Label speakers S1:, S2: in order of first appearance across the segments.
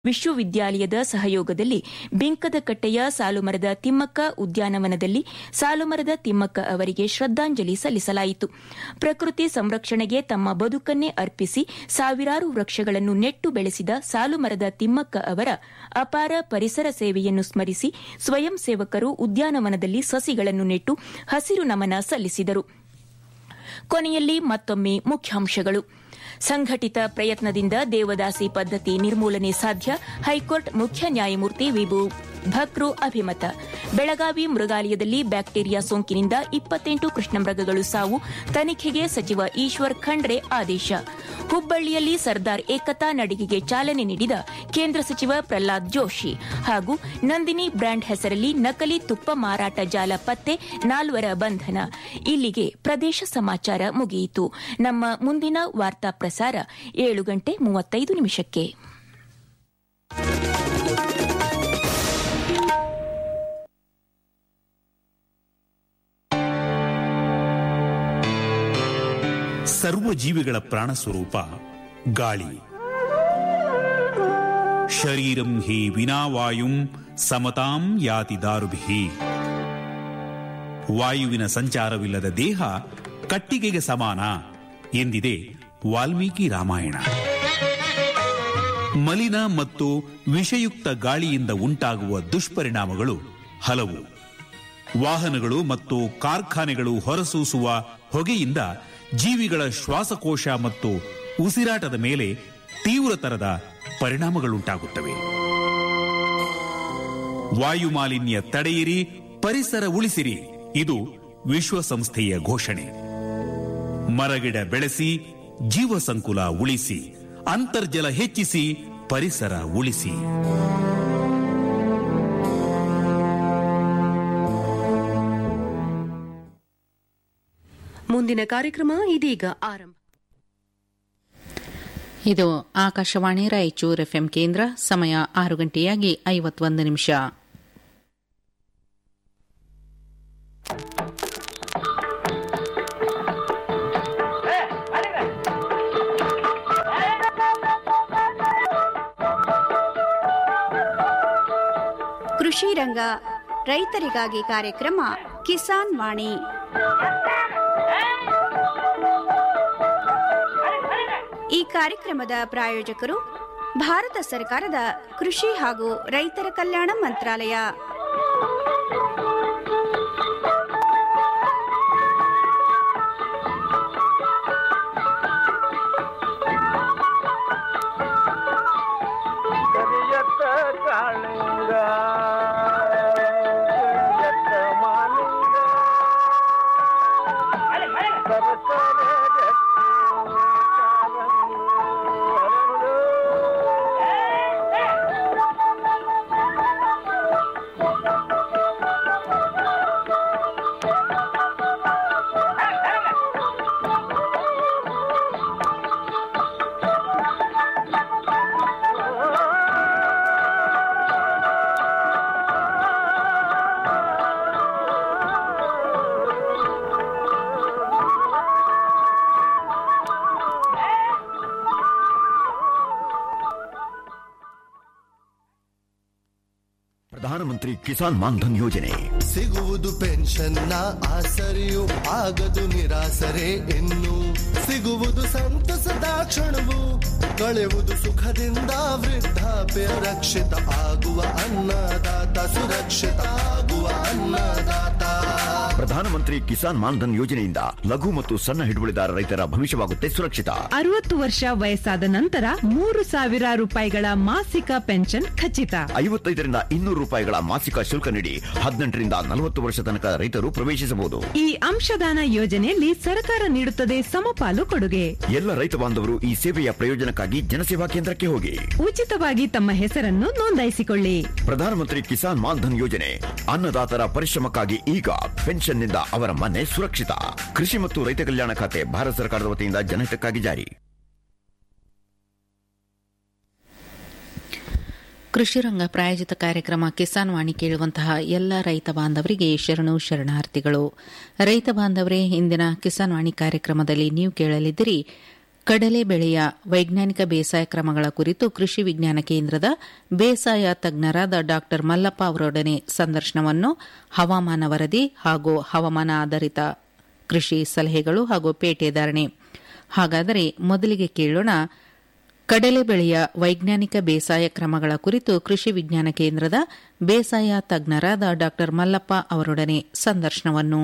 S1: ವಿಶ್ವವಿದ್ಯಾಲಯದ ಸಹಯೋಗದಲ್ಲಿ ಬಿಂಕದಕಟ್ಟೆಯ ಸಾಲುಮರದ ತಿಮ್ಮಕ್ಕ ಉದ್ಯಾನವನದಲ್ಲಿ ಸಾಲುಮರದ ತಿಮ್ಮಕ್ಕ ಅವರಿಗೆ ಶ್ರದ್ದಾಂಜಲಿ ಸಲ್ಲಿಸಲಾಯಿತು ಪ್ರಕೃತಿ ಸಂರಕ್ಷಣೆಗೆ ತಮ್ಮ ಬದುಕನ್ನೇ ಅರ್ಪಿಸಿ ಸಾವಿರಾರು ವೃಕ್ಷಗಳನ್ನು ನೆಟ್ಟು ಬೆಳೆಸಿದ ಸಾಲುಮರದ ತಿಮ್ಮಕ್ಕ ಅವರ ಅಪಾರ ಪರಿಸರ ಸೇವೆಯನ್ನು ಸ್ಮರಿಸಿ ಸ್ವಯಂ ಸೇವಕರು ಉದ್ಯಾನವನದಲ್ಲಿ ಸಸಿಗಳನ್ನು ನೆಟ್ಟು ಹಸಿರು ನಮನ ಸಲ್ಲಿಸಿದರು ಕೊನೆಯಲ್ಲಿ ಮತ್ತೊಮ್ಮೆ ಮುಖ್ಯಾಂಶಗಳು ಸಂಘಟಿತ ಪ್ರಯತ್ನದಿಂದ ದೇವದಾಸಿ ಪದ್ಧತಿ ನಿರ್ಮೂಲನೆ ಸಾಧ್ಯ ಹೈಕೋರ್ಟ್ ಮುಖ್ಯ ನ್ಯಾಯಮೂರ್ತಿ ವಿಭು ಭಕ್ರು ಅಭಿಮತ ಬೆಳಗಾವಿ ಮೃಗಾಲಯದಲ್ಲಿ ಬ್ಯಾಕ್ಟೀರಿಯಾ ಸೋಂಕಿನಿಂದ ಇಪ್ಪತ್ತೆಂಟು ಕೃಷ್ಣಮೃಗಗಳು ಸಾವು ತನಿಖೆಗೆ ಸಚಿವ ಈಶ್ವರ್ ಖಂಡ್ರೆ ಆದೇಶ ಹುಬ್ಬಳ್ಳಿಯಲ್ಲಿ ಸರ್ದಾರ್ ಏಕತಾ ನಡಿಗೆಗೆ ಚಾಲನೆ ನೀಡಿದ ಕೇಂದ್ರ ಸಚಿವ ಪ್ರಹ್ಲಾದ್ ಜೋಶಿ ಹಾಗೂ ನಂದಿನಿ ಬ್ರ್ಯಾಂಡ್ ಹೆಸರಲ್ಲಿ ನಕಲಿ ತುಪ್ಪ ಮಾರಾಟ ಜಾಲ ಪತ್ತೆ ನಾಲ್ವರ ಬಂಧನ ಇಲ್ಲಿಗೆ ಪ್ರದೇಶ ಸಮಾಚಾರ ಮುಗಿಯಿತು ನಮ್ಮ ಮುಂದಿನ ವಾರ್ತಾ ಪ್ರಸಾರ ಏಳು ಗಂಟೆ ಮೂವತ್ತೈದು ನಿಮಿಷಕ್ಕೆ
S2: ಸರ್ವ ಜೀವಿಗಳ ಪ್ರಾಣ ಸ್ವರೂಪ ಗಾಳಿ ಶರೀರಂ ಹಿ ವಿನಾವಾಯುಂ ಸಮತಾಂ ಯಾತಿ ದಾರುಭಿ ವಾಯುವಿನ ಸಂಚಾರವಿಲ್ಲದ ದೇಹ ಕಟ್ಟಿಗೆಗೆ ಸಮಾನ ಎಂದಿದೆ ವಾಲ್ಮೀಕಿ ರಾಮಾಯಣ ಮಲಿನ ಮತ್ತು ವಿಷಯುಕ್ತ ಗಾಳಿಯಿಂದ ಉಂಟಾಗುವ ದುಷ್ಪರಿಣಾಮಗಳು ಹಲವು ವಾಹನಗಳು ಮತ್ತು ಕಾರ್ಖಾನೆಗಳು ಹೊರಸೂಸುವ ಹೊಗೆಯಿಂದ ಜೀವಿಗಳ ಶ್ವಾಸಕೋಶ ಮತ್ತು ಉಸಿರಾಟದ ಮೇಲೆ ತೀವ್ರತರದ ಪರಿಣಾಮಗಳುಂಟಾಗುತ್ತವೆ ವಾಯು ಮಾಲಿನ್ಯ ತಡೆಯಿರಿ ಪರಿಸರ ಉಳಿಸಿರಿ ಇದು ವಿಶ್ವಸಂಸ್ಥೆಯ ಘೋಷಣೆ ಮರಗಿಡ ಬೆಳೆಸಿ ಜೀವ ಸಂಕುಲ ಉಳಿಸಿ ಅಂತರ್ಜಲ ಹೆಚ್ಚಿಸಿ ಪರಿಸರ ಉಳಿಸಿ
S3: ಮುಂದಿನ ಕಾರ್ಯಕ್ರಮ ಇದೀಗ ಆರಂಭ
S4: ಇದು ಆಕಾಶವಾಣಿ ರಾಯಚೂರು ಎಫ್ಎಂ ಕೇಂದ್ರ ಸಮಯ ಆರು ಗಂಟೆಯಾಗಿ ಐವತ್ತೊಂದು ನಿಮಿಷ
S5: ಕೃಷಿ ರಂಗ ರೈತರಿಗಾಗಿ ಕಾರ್ಯಕ್ರಮ ಕಿಸಾನ್ ವಾಣಿ ಈ ಕಾರ್ಯಕ್ರಮದ ಪ್ರಾಯೋಜಕರು ಭಾರತ ಸರ್ಕಾರದ ಕೃಷಿ ಹಾಗೂ ರೈತರ ಕಲ್ಯಾಣ ಮಂತ್ರಾಲಯ
S6: ಕರಿಯತ್ತ ಕಾಳಿಂಗ ಕರಿಯತ್ತ ಮಾಲಿಂಗ ಸರಸರ ಜಟ್ಟಿ ಕಾಲಂದು ಹರಳು.
S7: ಪ್ರಧಾನಮಂತ್ರಿ ಕಿಸಾನ್ ಮಾನ್ಧನ್ ಯೋಜನೆ
S8: ಸಿಗುವುದು ಪೆನ್ಷನ್ನ ಆಸರೆಯು ಆಗದು ನಿರಾಸರೆ ಇನ್ನು ಸಿಗುವುದು ಸಂತಸದ ಕ್ಷಣವು ಕಳೆಯುವುದು ಸುಖದಿಂದ ವೃದ್ಧಾಪ್ಯ ರಕ್ಷಿತ ಆಗುವ ಅನ್ನದಾತ ಸುರಕ್ಷಿತ ಆಗುವ ಅನ್ನದಾತ
S7: ಪ್ರಧಾನಮಂತ್ರಿ ಕಿಸಾನ್ ಮಾನ್ಧನ್ ಯೋಜನೆಯಿಂದ ಲಘು ಮತ್ತು ಸಣ್ಣ ಹಿಡುವಳಿದಾರ ರೈತರ ಭವಿಷ್ಯವಾಗುತ್ತೆ ಸುರಕ್ಷಿತ
S9: ಅರವತ್ತು ವರ್ಷ ವಯಸ್ಸಾದ ನಂತರ ಮೂರು ಸಾವಿರ ರೂಪಾಯಿಗಳ ಮಾಸಿಕ ಪೆನ್ಷನ್ ಖಚಿತ
S7: ಐವತ್ತೈದರಿಂದ ಇನ್ನೂರು ರೂಪಾಯಿಗಳ ಮಾಸಿಕ ಶುಲ್ಕ ನೀಡಿ ಹದಿನೆಂಟರಿಂದ ನಲವತ್ತು ವರ್ಷ ತನಕ ರೈತರು ಪ್ರವೇಶಿಸಬಹುದು
S9: ಈ ಅಂಶದಾನ ಯೋಜನೆಯಲ್ಲಿ ಸರ್ಕಾರ ನೀಡುತ್ತದೆ ಸಮಪಾಲು ಕೊಡುಗೆ
S7: ಎಲ್ಲ ರೈತ ಬಾಂಧವರು ಈ ಸೇವೆಯ ಪ್ರಯೋಜನಕ್ಕಾಗಿ ಜನಸೇವಾ ಕೇಂದ್ರಕ್ಕೆ ಹೋಗಿ
S9: ಉಚಿತವಾಗಿ ತಮ್ಮ ಹೆಸರನ್ನು ನೋಂದಾಯಿಸಿಕೊಳ್ಳಿ
S7: ಪ್ರಧಾನಮಂತ್ರಿ ಕಿಸಾನ್ ಮಾನ್ಧನ್ ಯೋಜನೆ ಅನ್ನದಾತರ ಪರಿಶ್ರಮಕ್ಕಾಗಿ ಈಗ ಪೆನ್ಷನ್ನಿಂದ ಅವರ ಮನೆ ಸುರಕ್ಷಿತ ಕೃಷಿ ಮತ್ತು ರೈತ ಕಲ್ಯಾಣ ಖಾತೆ ಭಾರತ ಸರ್ಕಾರದ ವತಿಯಿಂದ ಜನಹಿತಕ್ಕಾಗಿ ಜಾರಿ
S4: ಕೃಷಿ ರಂಗ ಪ್ರಾಯೋಜಿತ ಕಾರ್ಯಕ್ರಮ ಕಿಸಾನ್ ವಾಣಿ ಕೇಳುವಂತಹ ಎಲ್ಲ ರೈತ ಬಾಂಧವರಿಗೆ ಶರಣು ಶರಣಾರ್ಥಿಗಳು ರೈತ ಬಾಂಧವರೇ ಇಂದಿನ ಕಿಸಾನ್ ವಾಣಿ ಕಾರ್ಯಕ್ರಮದಲ್ಲಿ ನೀವು ಕೇಳಲಿದ್ದೀರಿ ಕಡಲೆ ಬೆಳೆಯ ವೈಜ್ಞಾನಿಕ ಬೇಸಾಯ ಕ್ರಮಗಳ ಕುರಿತು ಕೃಷಿ ವಿಜ್ಞಾನ ಕೇಂದ್ರದ ಬೇಸಾಯ ತಜ್ಞರಾದ ಡಾ ಮಲ್ಲಪ್ಪ ಅವರೊಡನೆ ಸಂದರ್ಶನವನ್ನು ಹವಾಮಾನ ವರದಿ ಹಾಗೂ ಹವಾಮಾನ ಆಧಾರಿತ ಕೃಷಿ ಸಲಹೆಗಳು ಹಾಗೂ ಪೇಟೆ ಧಾರಣೆ ಹಾಗಾದರೆ ಮೊದಲಿಗೆ ಕೇಳೋಣ ಕಡಲೆ ಬೆಳೆಯ ವೈಜ್ಞಾನಿಕ ಬೇಸಾಯ ಕ್ರಮಗಳ ಕುರಿತು ಕೃಷಿ ವಿಜ್ಞಾನ ಕೇಂದ್ರದ ಬೇಸಾಯ ತಜ್ಞರಾದ ಡಾ ಮಲ್ಲಪ್ಪ ಅವರೊಡನೆ ಸಂದರ್ಶನವನ್ನು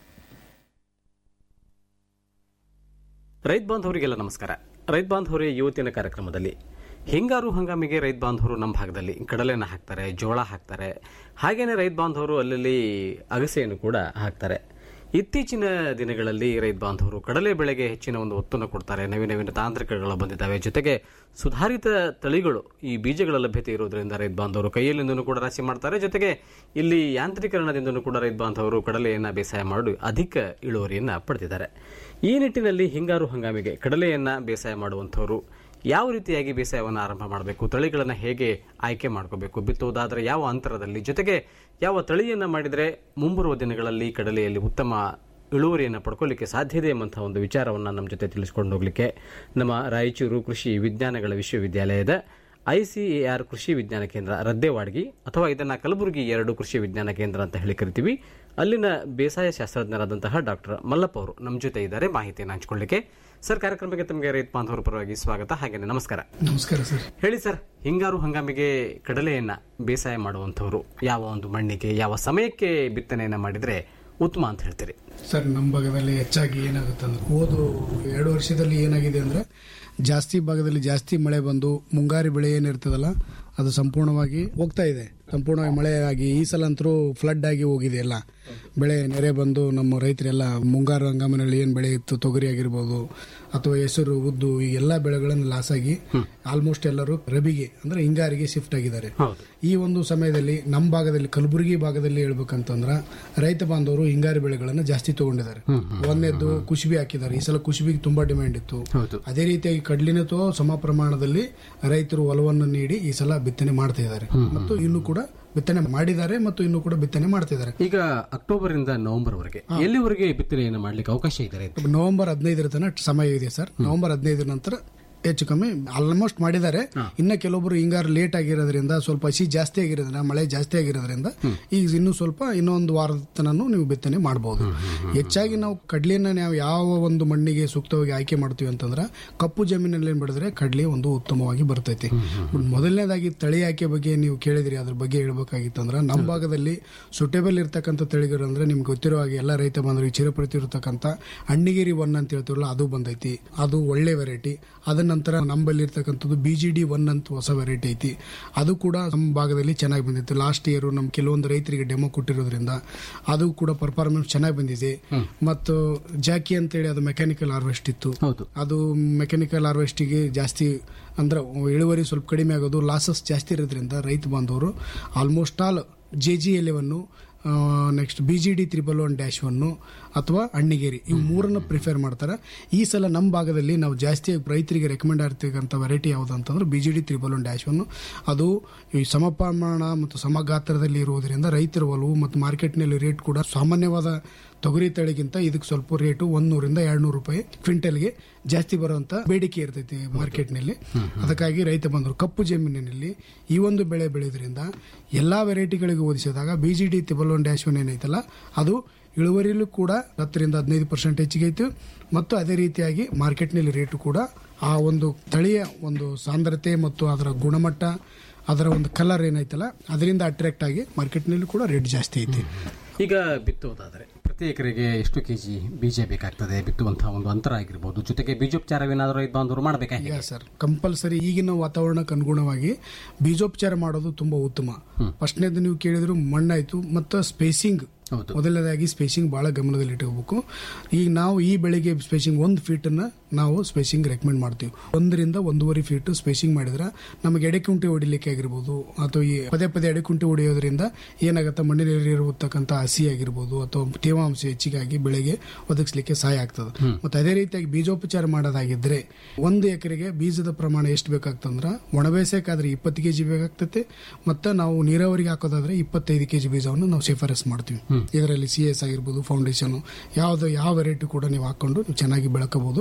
S10: ರೈತ ಬಾಂಧವರಿಗೆಲ್ಲ ನಮಸ್ಕಾರ ರೈತ ಬಾಂಧವರೇ ಇವತ್ತಿನ ಕಾರ್ಯಕ್ರಮದಲ್ಲಿ ಹಿಂಗಾರು ಹಂಗಾಮಿಗೆ ರೈತ ಬಾಂಧವರು ನಮ್ಮ ಭಾಗದಲ್ಲಿ ಕಡಲೆನ ಹಾಕ್ತಾರೆ ಜೋಳ ಹಾಕ್ತಾರೆ ಹಾಗೇನೆ ರೈತ ಬಾಂಧವರು ಅಲ್ಲಲ್ಲಿ ಅಗಸೆಯನ್ನು ಕೂಡ ಹಾಕ್ತಾರೆ ಇತ್ತೀಚಿನ ದಿನಗಳಲ್ಲಿ ರೈತ ಬಾಂಧವರು ಕಡಲೆ ಬೆಳೆಗೆ ಹೆಚ್ಚಿನ ಒಂದು ಒತ್ತನ್ನು ಕೊಡ್ತಾರೆ ನವೀನ ನವೀನ ತಾಂತ್ರಿಕಗಳು ಬಂದಿದ್ದಾವೆ ಜೊತೆಗೆ ಸುಧಾರಿತ ತಳಿಗಳು ಈ ಬೀಜಗಳ ಲಭ್ಯತೆ ಇರೋದ್ರಿಂದ ರೈತ ಬಾಂಧವರು ಕೈಯಲ್ಲಿಂದನೂ ಕೂಡ ರಾಶಿ ಮಾಡ್ತಾರೆ ಜೊತೆಗೆ ಇಲ್ಲಿ ಯಾಂತ್ರೀಕರಣದಿಂದನೂ ಕೂಡ ರೈತ ಬಾಂಧವರು ಕಡಲೆಯನ್ನ ಬೇಸಾಯ ಮಾಡಿ ಅಧಿಕ ಇಳುವರಿಯನ್ನ ಪಡೆದಿದ್ದಾರೆ ಈ ನಿಟ್ಟಿನಲ್ಲಿ ಹಿಂಗಾರು ಹಂಗಾಮಿಗೆ ಕಡಲೆಯನ್ನ ಬೇಸಾಯ ಮಾಡುವಂಥವರು ಯಾವ ರೀತಿಯಾಗಿ ಬೇಸಾಯವನ್ನು ಆರಂಭ ಮಾಡಬೇಕು ತಳಿಗಳನ್ನು ಹೇಗೆ ಆಯ್ಕೆ ಮಾಡ್ಕೋಬೇಕು ಬಿತ್ತುವುದಾದರೆ ಯಾವ ಅಂತರದಲ್ಲಿ ಜೊತೆಗೆ ಯಾವ ತಳಿಯನ್ನು ಮಾಡಿದರೆ ಮುಂಬರುವ ದಿನಗಳಲ್ಲಿ ಕಡಲೆಯಲ್ಲಿ ಉತ್ತಮ ಇಳುವರಿಯನ್ನು ಪಡ್ಕೊಳ್ಳಿಕ್ಕೆ ಸಾಧ್ಯ ಇದೆ ಎಂಬಂತಹ ಒಂದು ವಿಚಾರವನ್ನು ನಮ್ಮ ಜೊತೆ ತಿಳಿಸ್ಕೊಂಡು ಹೋಗಲಿಕ್ಕೆ ನಮ್ಮ ರಾಯಚೂರು ಕೃಷಿ ವಿಜ್ಞಾನಗಳ ವಿಶ್ವವಿದ್ಯಾಲಯದ ಐಸಿಎಆರ್ ಕೃಷಿ ವಿಜ್ಞಾನ ಕೇಂದ್ರ ರದ್ದೇವಾಡ್ಗಿ ಅಥವಾ ಇದನ್ನ ಕಲಬುರಗಿ ಎರಡು ಕೃಷಿ ವಿಜ್ಞಾನ ಕೇಂದ್ರ ಅಂತ ಹೇಳಿ ಕರಿತೀವಿ ಅಲ್ಲಿನ ಬೇಸಾಯ ಶಾಸ್ತ್ರಜ್ಞರಾದಂತಹ ಡಾಕ್ಟರ್ ಮಲ್ಲಪ್ಪ ಅವರು ನಮ್ಮ ಜೊತೆ ಇದ್ದಾರೆ ಮಾಹಿತಿಯನ್ನು ಹಂಚಿಕೊಳ್ಳಿಕ್ಕೆ ಸರ್ ಕಾರ್ಯಕ್ರಮಕ್ಕೆ ತಮಗೆ ರೈತ ಬಾಂಧವರ ಪರವಾಗಿ ಸ್ವಾಗತ ಹಾಗೇನೆ ನಮಸ್ಕಾರ
S11: ನಮಸ್ಕಾರ ಸರ್
S10: ಹೇಳಿ ಸರ್ ಹಿಂಗಾರು ಹಂಗಾಮಿಗೆ ಕಡಲೆಯನ್ನ ಬೇಸಾಯ ಮಾಡುವಂಥವ್ರು ಯಾವ ಒಂದು ಮಣ್ಣಿಗೆ ಯಾವ ಸಮಯಕ್ಕೆ ಬಿತ್ತನೆಯನ್ನ ಮಾಡಿದ್ರೆ ಉತ್ತಮ ಅಂತ ಹೇಳ್ತೀರಿ
S11: ಸರ್ ನಮ್ಮ ಭಾಗದಲ್ಲಿ ಹೆಚ್ಚಾಗಿ ಏನಾಗುತ್ತೆ ಅಂದ್ರೆ ಹೋದು ಎರಡು ವರ್ಷದಲ್ಲಿ ಏನಾಗಿದೆ ಅಂದ್ರೆ ಜಾಸ್ತಿ ಭಾಗದಲ್ಲಿ ಜಾಸ್ತಿ ಮಳೆ ಬಂದು ಮುಂಗಾರಿ ಬೆಳೆ ಏನಿರ್ತದಲ್ಲ ಅದು ಸಂಪೂರ್ಣವಾಗಿ ಹೋಗ್ತಾ ಇದೆ ಸಂಪೂರ್ಣವಾಗಿ ಮಳೆ ಆಗಿ ಈ ಸಲ ಅಂತರೂ ಫ್ಲಡ್ ಆಗಿ ಹೋಗಿದೆ ಎಲ್ಲ ಬೆಳೆ ನೆರೆ ಬಂದು ನಮ್ಮ ರೈತರೆಲ್ಲ ಮುಂಗಾರು ಹಂಗಾಮಿನಲ್ಲಿ ಏನು ಬೆಳೆ ಇತ್ತು ತೊಗರಿ ಆಗಿರ್ಬೋದು ಅಥವಾ ಹೆಸರು ಉದ್ದು ಈ ಎಲ್ಲ ಬೆಳೆಗಳನ್ನು ಲಾಸ್ ಆಗಿ ಆಲ್ಮೋಸ್ಟ್ ಎಲ್ಲರೂ ರಬಿಗೆ ಅಂದ್ರೆ ಹಿಂಗಾರಿಗೆ ಶಿಫ್ಟ್ ಆಗಿದ್ದಾರೆ ಈ ಒಂದು ಸಮಯದಲ್ಲಿ ನಮ್ಮ ಭಾಗದಲ್ಲಿ ಕಲಬುರಗಿ ಭಾಗದಲ್ಲಿ ಹೇಳ್ಬೇಕಂತಂದ್ರ ರೈತ ಬಾಂಧವರು ಹಿಂಗಾರಿ ಬೆಳೆಗಳನ್ನು ಜಾಸ್ತಿ ತಗೊಂಡಿದ್ದಾರೆ ಒಂದನೇದ್ದು ಕುಶಿಬಿ ಹಾಕಿದ್ದಾರೆ ಈ ಸಲ ಕುಶಿಬಿಗೆ ತುಂಬಾ ಡಿಮ್ಯಾಂಡ್ ಇತ್ತು ಅದೇ ರೀತಿಯಾಗಿ ಕಡ್ಲಿನತೋ ಸಮ ಪ್ರಮಾಣದಲ್ಲಿ ರೈತರು ಒಲವನ್ನು ನೀಡಿ ಈ ಸಲ ಬಿತ್ತನೆ ಮಾಡ್ತಾ ಇದ್ದಾರೆ ಮತ್ತು ಇನ್ನು ಕೂಡ ಬಿತ್ತನೆ ಮಾಡಿದ್ದಾರೆ ಮತ್ತು ಇನ್ನು ಕೂಡ ಬಿತ್ತನೆ ಮಾಡ್ತಿದ್ದಾರೆ
S10: ಈಗ ಅಕ್ಟೋಬರ್ ಇಂದ ನವೆಂಬರ್ ವರೆಗೆ ಎಲ್ಲಿವರೆಗೆ ಬಿತ್ತನೆಯನ್ನು ಮಾಡ್ಲಿಕ್ಕೆ ಅವಕಾಶ ಇದೆ ರೈತ
S11: ನವೆಂಬರ್ ಹದಿನೈದರ ತನಕ ಸಮಯ ಇದೆ ಸರ್ ನವೆಂಬರ್ ಹದಿನೈದರ ನಂತರ ಹೆಚ್ಚು ಕಮ್ಮಿ ಆಲ್ಮೋಸ್ಟ್ ಮಾಡಿದ್ದಾರೆ ಇನ್ನ ಕೆಲವೊಬ್ರು ಹಿಂಗಾರು ಲೇಟ್ ಆಗಿರೋದ್ರಿಂದ ಸ್ವಲ್ಪ ಹಸಿ ಜಾಸ್ತಿ ಆಗಿರೋದ್ರಿಂದ ಮಳೆ ಜಾಸ್ತಿ ಆಗಿರೋದ್ರಿಂದ ಈಗ ಇನ್ನೂ ಸ್ವಲ್ಪ ಇನ್ನೊಂದು ವಾರದ ತನೂ ನೀವು ಬಿತ್ತನೆ ಮಾಡಬಹುದು ಹೆಚ್ಚಾಗಿ ನಾವು ಕಡ್ಲಿನ ನಾವು ಯಾವ ಒಂದು ಮಣ್ಣಿಗೆ ಸೂಕ್ತವಾಗಿ ಆಯ್ಕೆ ಮಾಡ್ತೀವಿ ಅಂತಂದ್ರೆ ಕಪ್ಪು ಜಮೀನಲ್ಲಿ ಏನ್ ಬೆಳೆದ್ರೆ ಕಡ್ಲಿ ಒಂದು ಉತ್ತಮವಾಗಿ ಬರ್ತೈತಿ ಮೊದಲನೇದಾಗಿ ತಳಿ ಆಯ್ಕೆ ಬಗ್ಗೆ ನೀವು ಕೇಳಿದ್ರಿ ಅದ್ರ ಬಗ್ಗೆ ಹೇಳ್ಬೇಕಾಗಿತ್ತಂದ್ರೆ ನಮ್ಮ ಭಾಗದಲ್ಲಿ ಸುಟೇಬಲ್ ಇರ್ತಕ್ಕಂಥ ತಳಿಗಳು ಅಂದ್ರೆ ನಿಮ್ಗೆ ಗೊತ್ತಿರೋ ಹಾಗೆ ಎಲ್ಲ ರೈತ ಬಂದ್ರೆ ಚಿರಪರಿತಿ ಇರತಕ್ಕಂಥ ಅಣ್ಣಿಗಿರಿ ಒನ್ ಅಂತ ಹೇಳ್ತೀವಲ್ಲ ಅದು ಬಂದೈತಿ ಅದು ಒಳ್ಳೆ ವೆರೈಟಿ ಅದ ನಂತರ ನಮ್ಮಲ್ಲಿ ಇರ್ತಕ್ಕಂಥದ್ದು ಬಿ ಜಿ ಡಿ ಒನ್ ಅಂತ ಹೊಸ ವೆರೈಟಿ ಐತಿ ಅದು ಕೂಡ ನಮ್ಮ ಭಾಗದಲ್ಲಿ ಚೆನ್ನಾಗಿ ಬಂದಿತ್ತು ಲಾಸ್ಟ್ ಇಯರ್ ನಮ್ ಕೆಲವೊಂದು ರೈತರಿಗೆ ಡೆಮೋ ಕೊಟ್ಟಿರೋದ್ರಿಂದ ಅದು ಕೂಡ ಪರ್ಫಾರ್ಮೆನ್ಸ್ ಚೆನ್ನಾಗಿ ಬಂದಿದೆ ಮತ್ತು ಜಾಕಿ ಅಂತೇಳಿ ಅದು ಮೆಕ್ಯಾನಿಕಲ್ ಹಾರ್ವೆಸ್ಟ್ ಇತ್ತು ಅದು ಮೆಕ್ಯಾನಿಕಲ್ ಹಾರ್ವೆಸ್ಟಿಗೆ ಜಾಸ್ತಿ ಅಂದ್ರೆ ಇಳುವರಿ ಸ್ವಲ್ಪ ಕಡಿಮೆ ಆಗೋದು ಲಾಸಸ್ ಜಾಸ್ತಿ ಇರೋದ್ರಿಂದ ರೈತ ಬಾಂಧವರು almost all J G eleven next B G D triple one dash one ಅಥವಾ ಅಣ್ಣಿಗೇರಿ ಇವು ಮೂರನ್ನು ಪ್ರಿಫೇರ್ ಮಾಡ್ತಾರೆ ಈ ಸಲ ನಮ್ಮ ಭಾಗದಲ್ಲಿ ನಾವು ಜಾಸ್ತಿ ರೈತರಿಗೆ ರೆಕಮೆಂಡ್ ಆಗಿರ್ತಕ್ಕಂಥ ವೆರೈಟಿ ಯಾವುದು ಅಂತಂದ್ರೆ B G D triple one dash one ಅದು ಈ ಸಮ ಪ್ರಮಾಣ ಮತ್ತು ಸಮಗಾತ್ರದಲ್ಲಿ ಇರುವುದರಿಂದ ರೈತರ ಒಲವು ಮತ್ತು ಮಾರ್ಕೆಟ್ನಲ್ಲಿ ರೇಟ್ ಕೂಡ ಸಾಮಾನ್ಯವಾದ ತೊಗರಿ ತಳಿಗಿಂತ ಇದಕ್ಕೆ ಸ್ವಲ್ಪ ರೇಟು ಒಂದೂರಿಂದ ಎರಡು ನೂರು ರೂಪಾಯಿ ಕ್ವಿಂಟಲ್ಗೆ ಜಾಸ್ತಿ ಬರುವಂತ ಬೇಡಿಕೆ ಇರ್ತೈತಿ ಮಾರ್ಕೆಟ್ನಲ್ಲಿ ಅದಕ್ಕಾಗಿ ರೈತ ಬಂದರು ಕಪ್ಪು ಜಮೀನಿನಲ್ಲಿ ಈ ಒಂದು ಬೆಳೆ ಬೆಳೆಯೋದ್ರಿಂದ ಎಲ್ಲಾ ವೆರೈಟಿಗಳಿಗೆ ಹೋಲಿಸಿದಾಗ B G D triple one dash one ಏನೈತಲ್ಲ ಅದು ಇಳುವರಿಯಲ್ಲೂ ಕೂಡ ಹತ್ತರಿಂದ ಹದಿನೈದು ಪರ್ಸೆಂಟ್ ಹೆಚ್ಚಿಗೆ ಐತು ಮತ್ತು ಅದೇ ರೀತಿಯಾಗಿ ಮಾರ್ಕೆಟ್ನಲ್ಲಿ ರೇಟು ಕೂಡ ಆ ಒಂದು ತಳಿಯ ಒಂದು ಸಾಂದ್ರತೆ ಮತ್ತು ಅದರ ಗುಣಮಟ್ಟ ಅದರ ಒಂದು ಕಲರ್ ಏನೈತಲ್ಲ ಅದರಿಂದ ಅಟ್ರಾಕ್ಟ್ ಆಗಿ ಮಾರ್ಕೆಟ್ನಲ್ಲಿ ಕೂಡ ರೇಟ್ ಜಾಸ್ತಿ ಐತಿ
S10: ಈಗ ಬಿತ್ತುವುದಾದರೆ ಪ್ರತಿ ಎಕರೆಗೆ ಎಷ್ಟು ಕೆಜಿ ಬೀಜ ಬೇಕಾಗ್ತದೆ ಬಿತ್ತುವಂತಹ ಒಂದು ಅಂತರ ಆಗಿರ್ಬೋದು ಜೊತೆಗೆ ಬೀಜೋಪಚಾರವೇನಾದರೂ ರೈತ ಬಾಂಧವರು ಮಾಡಬೇಕಾಗಿದೆ
S11: ಸರ್ ಕಂಪಲ್ಸರಿ ಈಗಿನ ವಾತಾವರಣಕ್ಕೆ ಅನುಗುಣವಾಗಿ ಬೀಜೋಪಚಾರ ಮಾಡೋದು ತುಂಬಾ ಉತ್ತಮ ಫಸ್ಟ್ನೇದು ನೀವು ಕೇಳಿದ್ರು ಮಣ್ಣಾಯ್ತು ಮತ್ತು ಸ್ಪೇಸಿಂಗ್ ಮೊದಲನೇದಾಗಿ ಸ್ಪೇಸಿಂಗ್ ಬಹಳ ಗಮನದಲ್ಲಿ ಇಟ್ಕೋಬೇಕು ಈಗ ನಾವು ಈ ಬೆಳೆಗೆ ಸ್ಪೇಸಿಂಗ್ ಒಂದು ಫೀಟ್ ಅನ್ನ ನಾವು ಸ್ಪೇಸಿಂಗ್ ರೆಕಮೆಂಡ್ ಮಾಡ್ತೀವಿ ಒಂದರಿಂದ ಒಂದೂವರೆ ಫೀಟ್ ಸ್ಪೇಸಿಂಗ್ ಮಾಡಿದ್ರೆ ನಮಗೆ ಎಡೆಕುಂಟೆ ಹೊಡಿಲಿಕ್ಕೆ ಆಗಿರ್ಬೋದು ಅಥವಾ ಈ ಪದೇ ಪದೇ ಎಡೆಕುಂಟೆ ಹೊಡೆಯೋದ್ರಿಂದ ಏನಾಗುತ್ತೆ ಮಣ್ಣಿನಲ್ಲಿ ಇರತಕ್ಕಂಥ ಹಸಿ ಆಗಿರ್ಬೋದು ಅಥವಾ ತೇವಾಂಶ ಹೆಚ್ಚಿಗಾಗಿ ಬೆಳೆಗೆ ಒದಗಿಸ್ಲಿಕ್ಕೆ ಸಹಾಯ ಆಗ್ತದೆ ಮತ್ತೆ ಅದೇ ರೀತಿಯಾಗಿ ಬೀಜೋಪಚಾರ ಮಾಡೋದಾಗಿದ್ರೆ ಒಂದು ಎಕರೆಗೆ ಬೀಜದ ಪ್ರಮಾಣ ಎಷ್ಟು ಬೇಕಾಗ್ತಂದ್ರ ಒಣಬೇಸಕ್ಕಾದ್ರೆ ಇಪ್ಪತ್ತು ಕೆಜಿ ಬೇಕಾಗ್ತದೆ ಮತ್ತೆ ನಾವು ನೀರಾವರಿಗೆ ಹಾಕೋದಾದ್ರೆ ಇಪ್ಪತ್ತೈದು ಕೆಜಿ ಬೀಜವನ್ನು ನಾವು ಶಿಫಾರಸ್ ಮಾಡ್ತೀವಿ ಇದರಲ್ಲಿ ಸಿ ಎಸ್ ಆಗಿರ್ಬೋದು ಫೌಂಡೇಶನ್ ಯಾವ್ದು ಯಾವ ವೆರೈಟಿ ಕೂಡ ನೀವು ಹಾಕೊಂಡು ನೀವು ಚೆನ್ನಾಗಿ ಬೆಳಕಬಹುದು